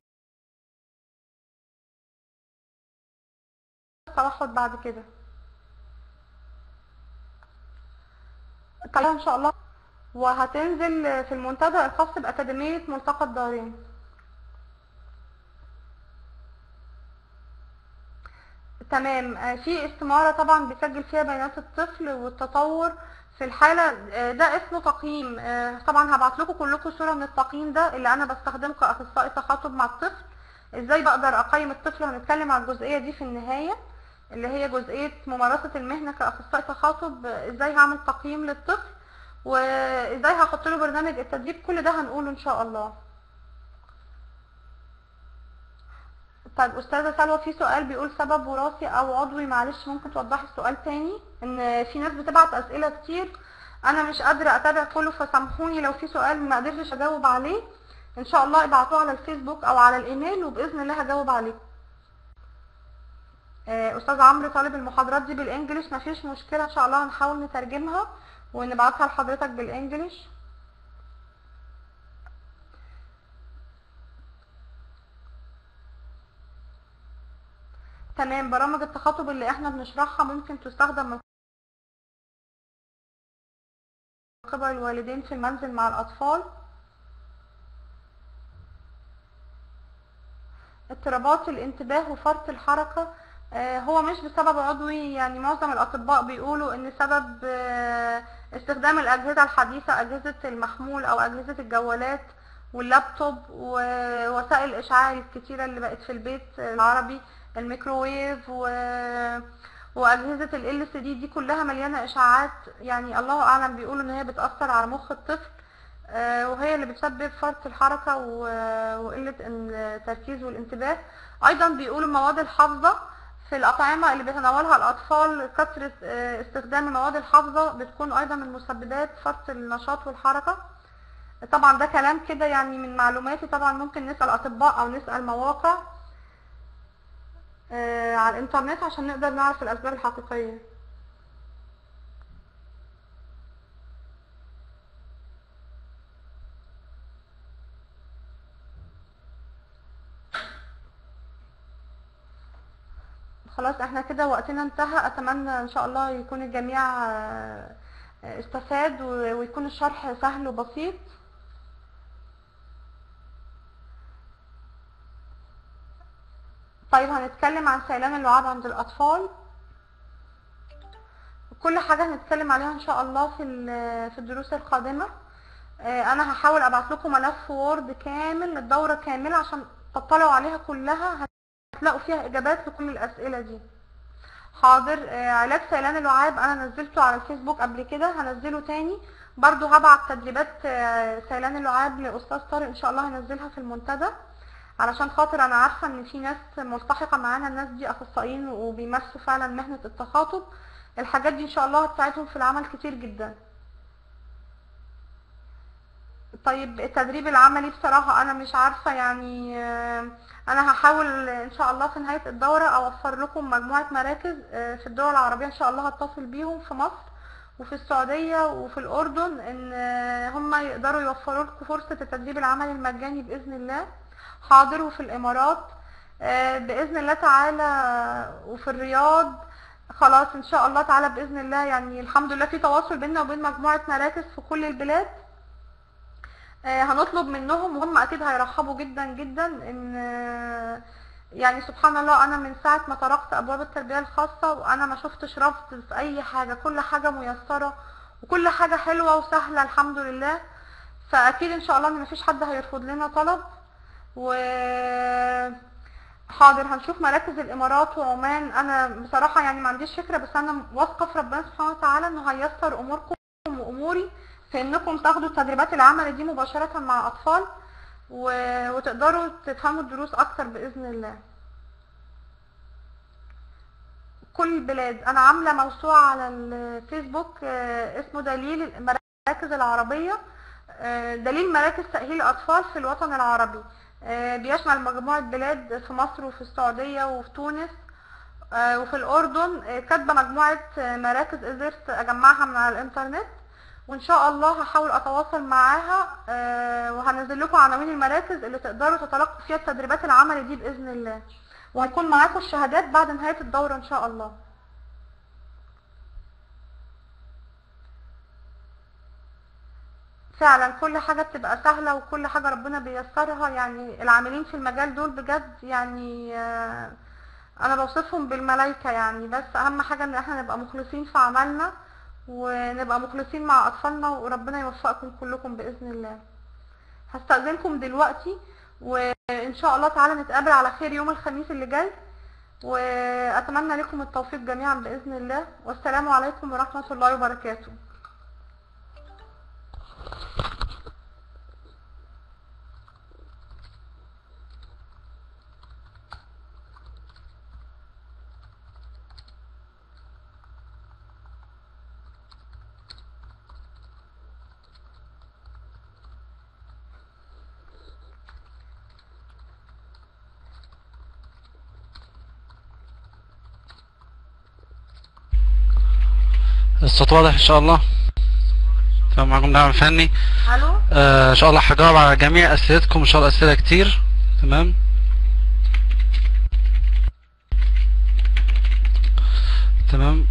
في التوحد بعد كده طيب إن شاء الله وهتنزل في المنتدى الخاص بأكاديمية ملتقى الدارين تمام آه، في استمارة طبعا بيسجل فيها بيانات الطفل والتطور في الحالة آه، ده اسمه تقييم آه، طبعا هبعت لكم كلكم صورة من التقييم ده اللي انا بستخدمه كأخصائي تخاطب مع الطفل ازاي بقدر اقيم الطفل هنتكلم عن الجزئية دي في النهاية اللي هي جزئية ممارسة المهنة كأخصائي تخاطب آه، ازاي هعمل تقييم للطفل وازاي هحط له برنامج التدريب كل ده هنقوله ان شاء الله طيب استاذه سلوى في سؤال بيقول سبب وراثي او عضوي معلش ممكن توضحي السؤال تاني ان في ناس بتبعت اسئله كتير انا مش قادره اتابع كله فسامحوني لو في سؤال ما قدرتش اجاوب عليه ان شاء الله ابعتوه على الفيسبوك او على الايميل وباذن الله هجاوب عليه آه، استاذ عمرو طالب المحاضرات دي بالانجليش مفيش مشكله ان شاء الله هنحاول نترجمها ونبعتها لحضرتك بالانجليش تمام برامج التخاطب اللي احنا بنشرحها ممكن تستخدم من قبل الوالدين في المنزل مع الأطفال اضطرابات الانتباه وفرط الحركة آه، هو مش بسبب عضوي يعني معظم الأطباء بيقولوا إن سبب آه، استخدام الأجهزة الحديثة أجهزة المحمول أو أجهزة الجوالات واللابتوب ووسائل الإشعاع الكتيرة اللي بقت في البيت العربي الميكروويف و... وأجهزة ال LCD دي كلها مليانة إشعاعات يعني الله أعلم بيقولوا إن هي بتأثر على مخ الطفل آه، وهي اللي بتسبب فرط الحركة و- وقلة التركيز والانتباه أيضا بيقولوا المواد الحافظة في الأطعمة اللي بيتناولها الأطفال كثرة آه، استخدام المواد الحافظة بتكون أيضا من مسببات فرط النشاط والحركة طبعا ده كلام كده يعني من معلوماتي طبعا ممكن نسأل أطباء أو نسأل مواقع آه، على الإنترنت عشان نقدر نعرف الأسباب الحقيقية خلاص احنا كده وقتنا انتهى اتمنى ان شاء الله يكون الجميع آه، آه، استفاد و- ويكون الشرح سهل وبسيط طيب هنتكلم عن سيلان اللعاب عند الاطفال كل حاجة هنتكلم عليها ان شاء الله في ال- في الدروس القادمة آه، انا هحاول ابعت لكم ملف وورد كامل للدورة كاملة عشان تطلعوا عليها كلها هتلاقوا فيها اجابات لكل الاسئلة دي حاضر آه، علاج سيلان اللعاب انا نزلته على الفيسبوك قبل كده هنزله تاني برضو هبعت تدريبات آه، سيلان اللعاب لاستاذ طارق ان شاء الله هنزلها في المنتدى علشان خاطر انا عارفة ان في ناس ملتحقة معانا الناس دي اخصائيين وبيمارسوا فعلا مهنة التخاطب الحاجات دي ان شاء الله هتساعدهم في العمل كتير جدا طيب التدريب العملي بصراحة أنا مش عارفة يعني آه، أنا هحاول إن شاء الله في نهاية الدورة أوفر لكم مجموعة مراكز آه، في الدول العربية إن شاء الله هتصل بيهم في مصر وفي السعودية وفي الأردن إن آه، هم يقدروا يوفروا لكم فرصة التدريب العملي المجاني بإذن الله حاضر وفي الإمارات آه، بإذن الله تعالى وفي الرياض خلاص ان شاء الله تعالى باذن الله يعني الحمد لله في تواصل بيننا وبين مجموعه مراكز في كل البلاد آه، هنطلب منهم وهم اكيد هيرحبوا جدا جدا ان آه، يعني سبحان الله انا من ساعه ما طرقت ابواب التربيه الخاصه وانا ما شفتش رفض في اي حاجه كل حاجه ميسره وكل حاجه حلوه وسهله الحمد لله فاكيد ان شاء الله ان مفيش حد هيرفض لنا طلب و حاضر هنشوف مراكز الامارات وعمان انا بصراحه يعني ما عنديش فكره بس انا واثقه في ربنا سبحانه وتعالى انه هيسر اموركم واموري في انكم تاخدوا التدريبات العمل دي مباشره مع اطفال و... وتقدروا تفهموا الدروس اكتر باذن الله كل البلاد انا عامله موسوعه على الفيسبوك آه، اسمه دليل المراكز العربيه آه، دليل مراكز تاهيل الاطفال في الوطن العربي آه، بيشمل مجموعه بلاد في مصر وفي السعوديه وفي تونس آه، وفي الاردن آه، كاتبه مجموعه آه، مراكز قدرت اجمعها من على الانترنت وان شاء الله هحاول اتواصل معاها آه، وهنزل لكم عناوين المراكز اللي تقدروا تتلقوا فيها التدريبات العملي دي باذن الله وهيكون معاكم الشهادات بعد نهايه الدوره ان شاء الله فعلا كل حاجة بتبقى سهلة وكل حاجة ربنا بيسرها يعني العاملين في المجال دول بجد يعني آه، انا بوصفهم بالملايكة يعني بس اهم حاجة ان احنا نبقى مخلصين في عملنا ونبقى مخلصين مع اطفالنا وربنا يوفقكم كلكم باذن الله هستأذنكم دلوقتي وان شاء الله تعالى نتقابل على خير يوم الخميس اللي جاي واتمنى لكم التوفيق جميعا باذن الله والسلام عليكم ورحمة الله وبركاته الصوت واضح ان شاء الله تمام معكم دعم فني الو آه ان شاء الله هجاوب على جميع اسئلتكم ان شاء الله اسئله كتير تمام تمام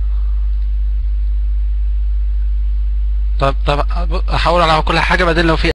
طب طب احاول على كل حاجه بعدين لو في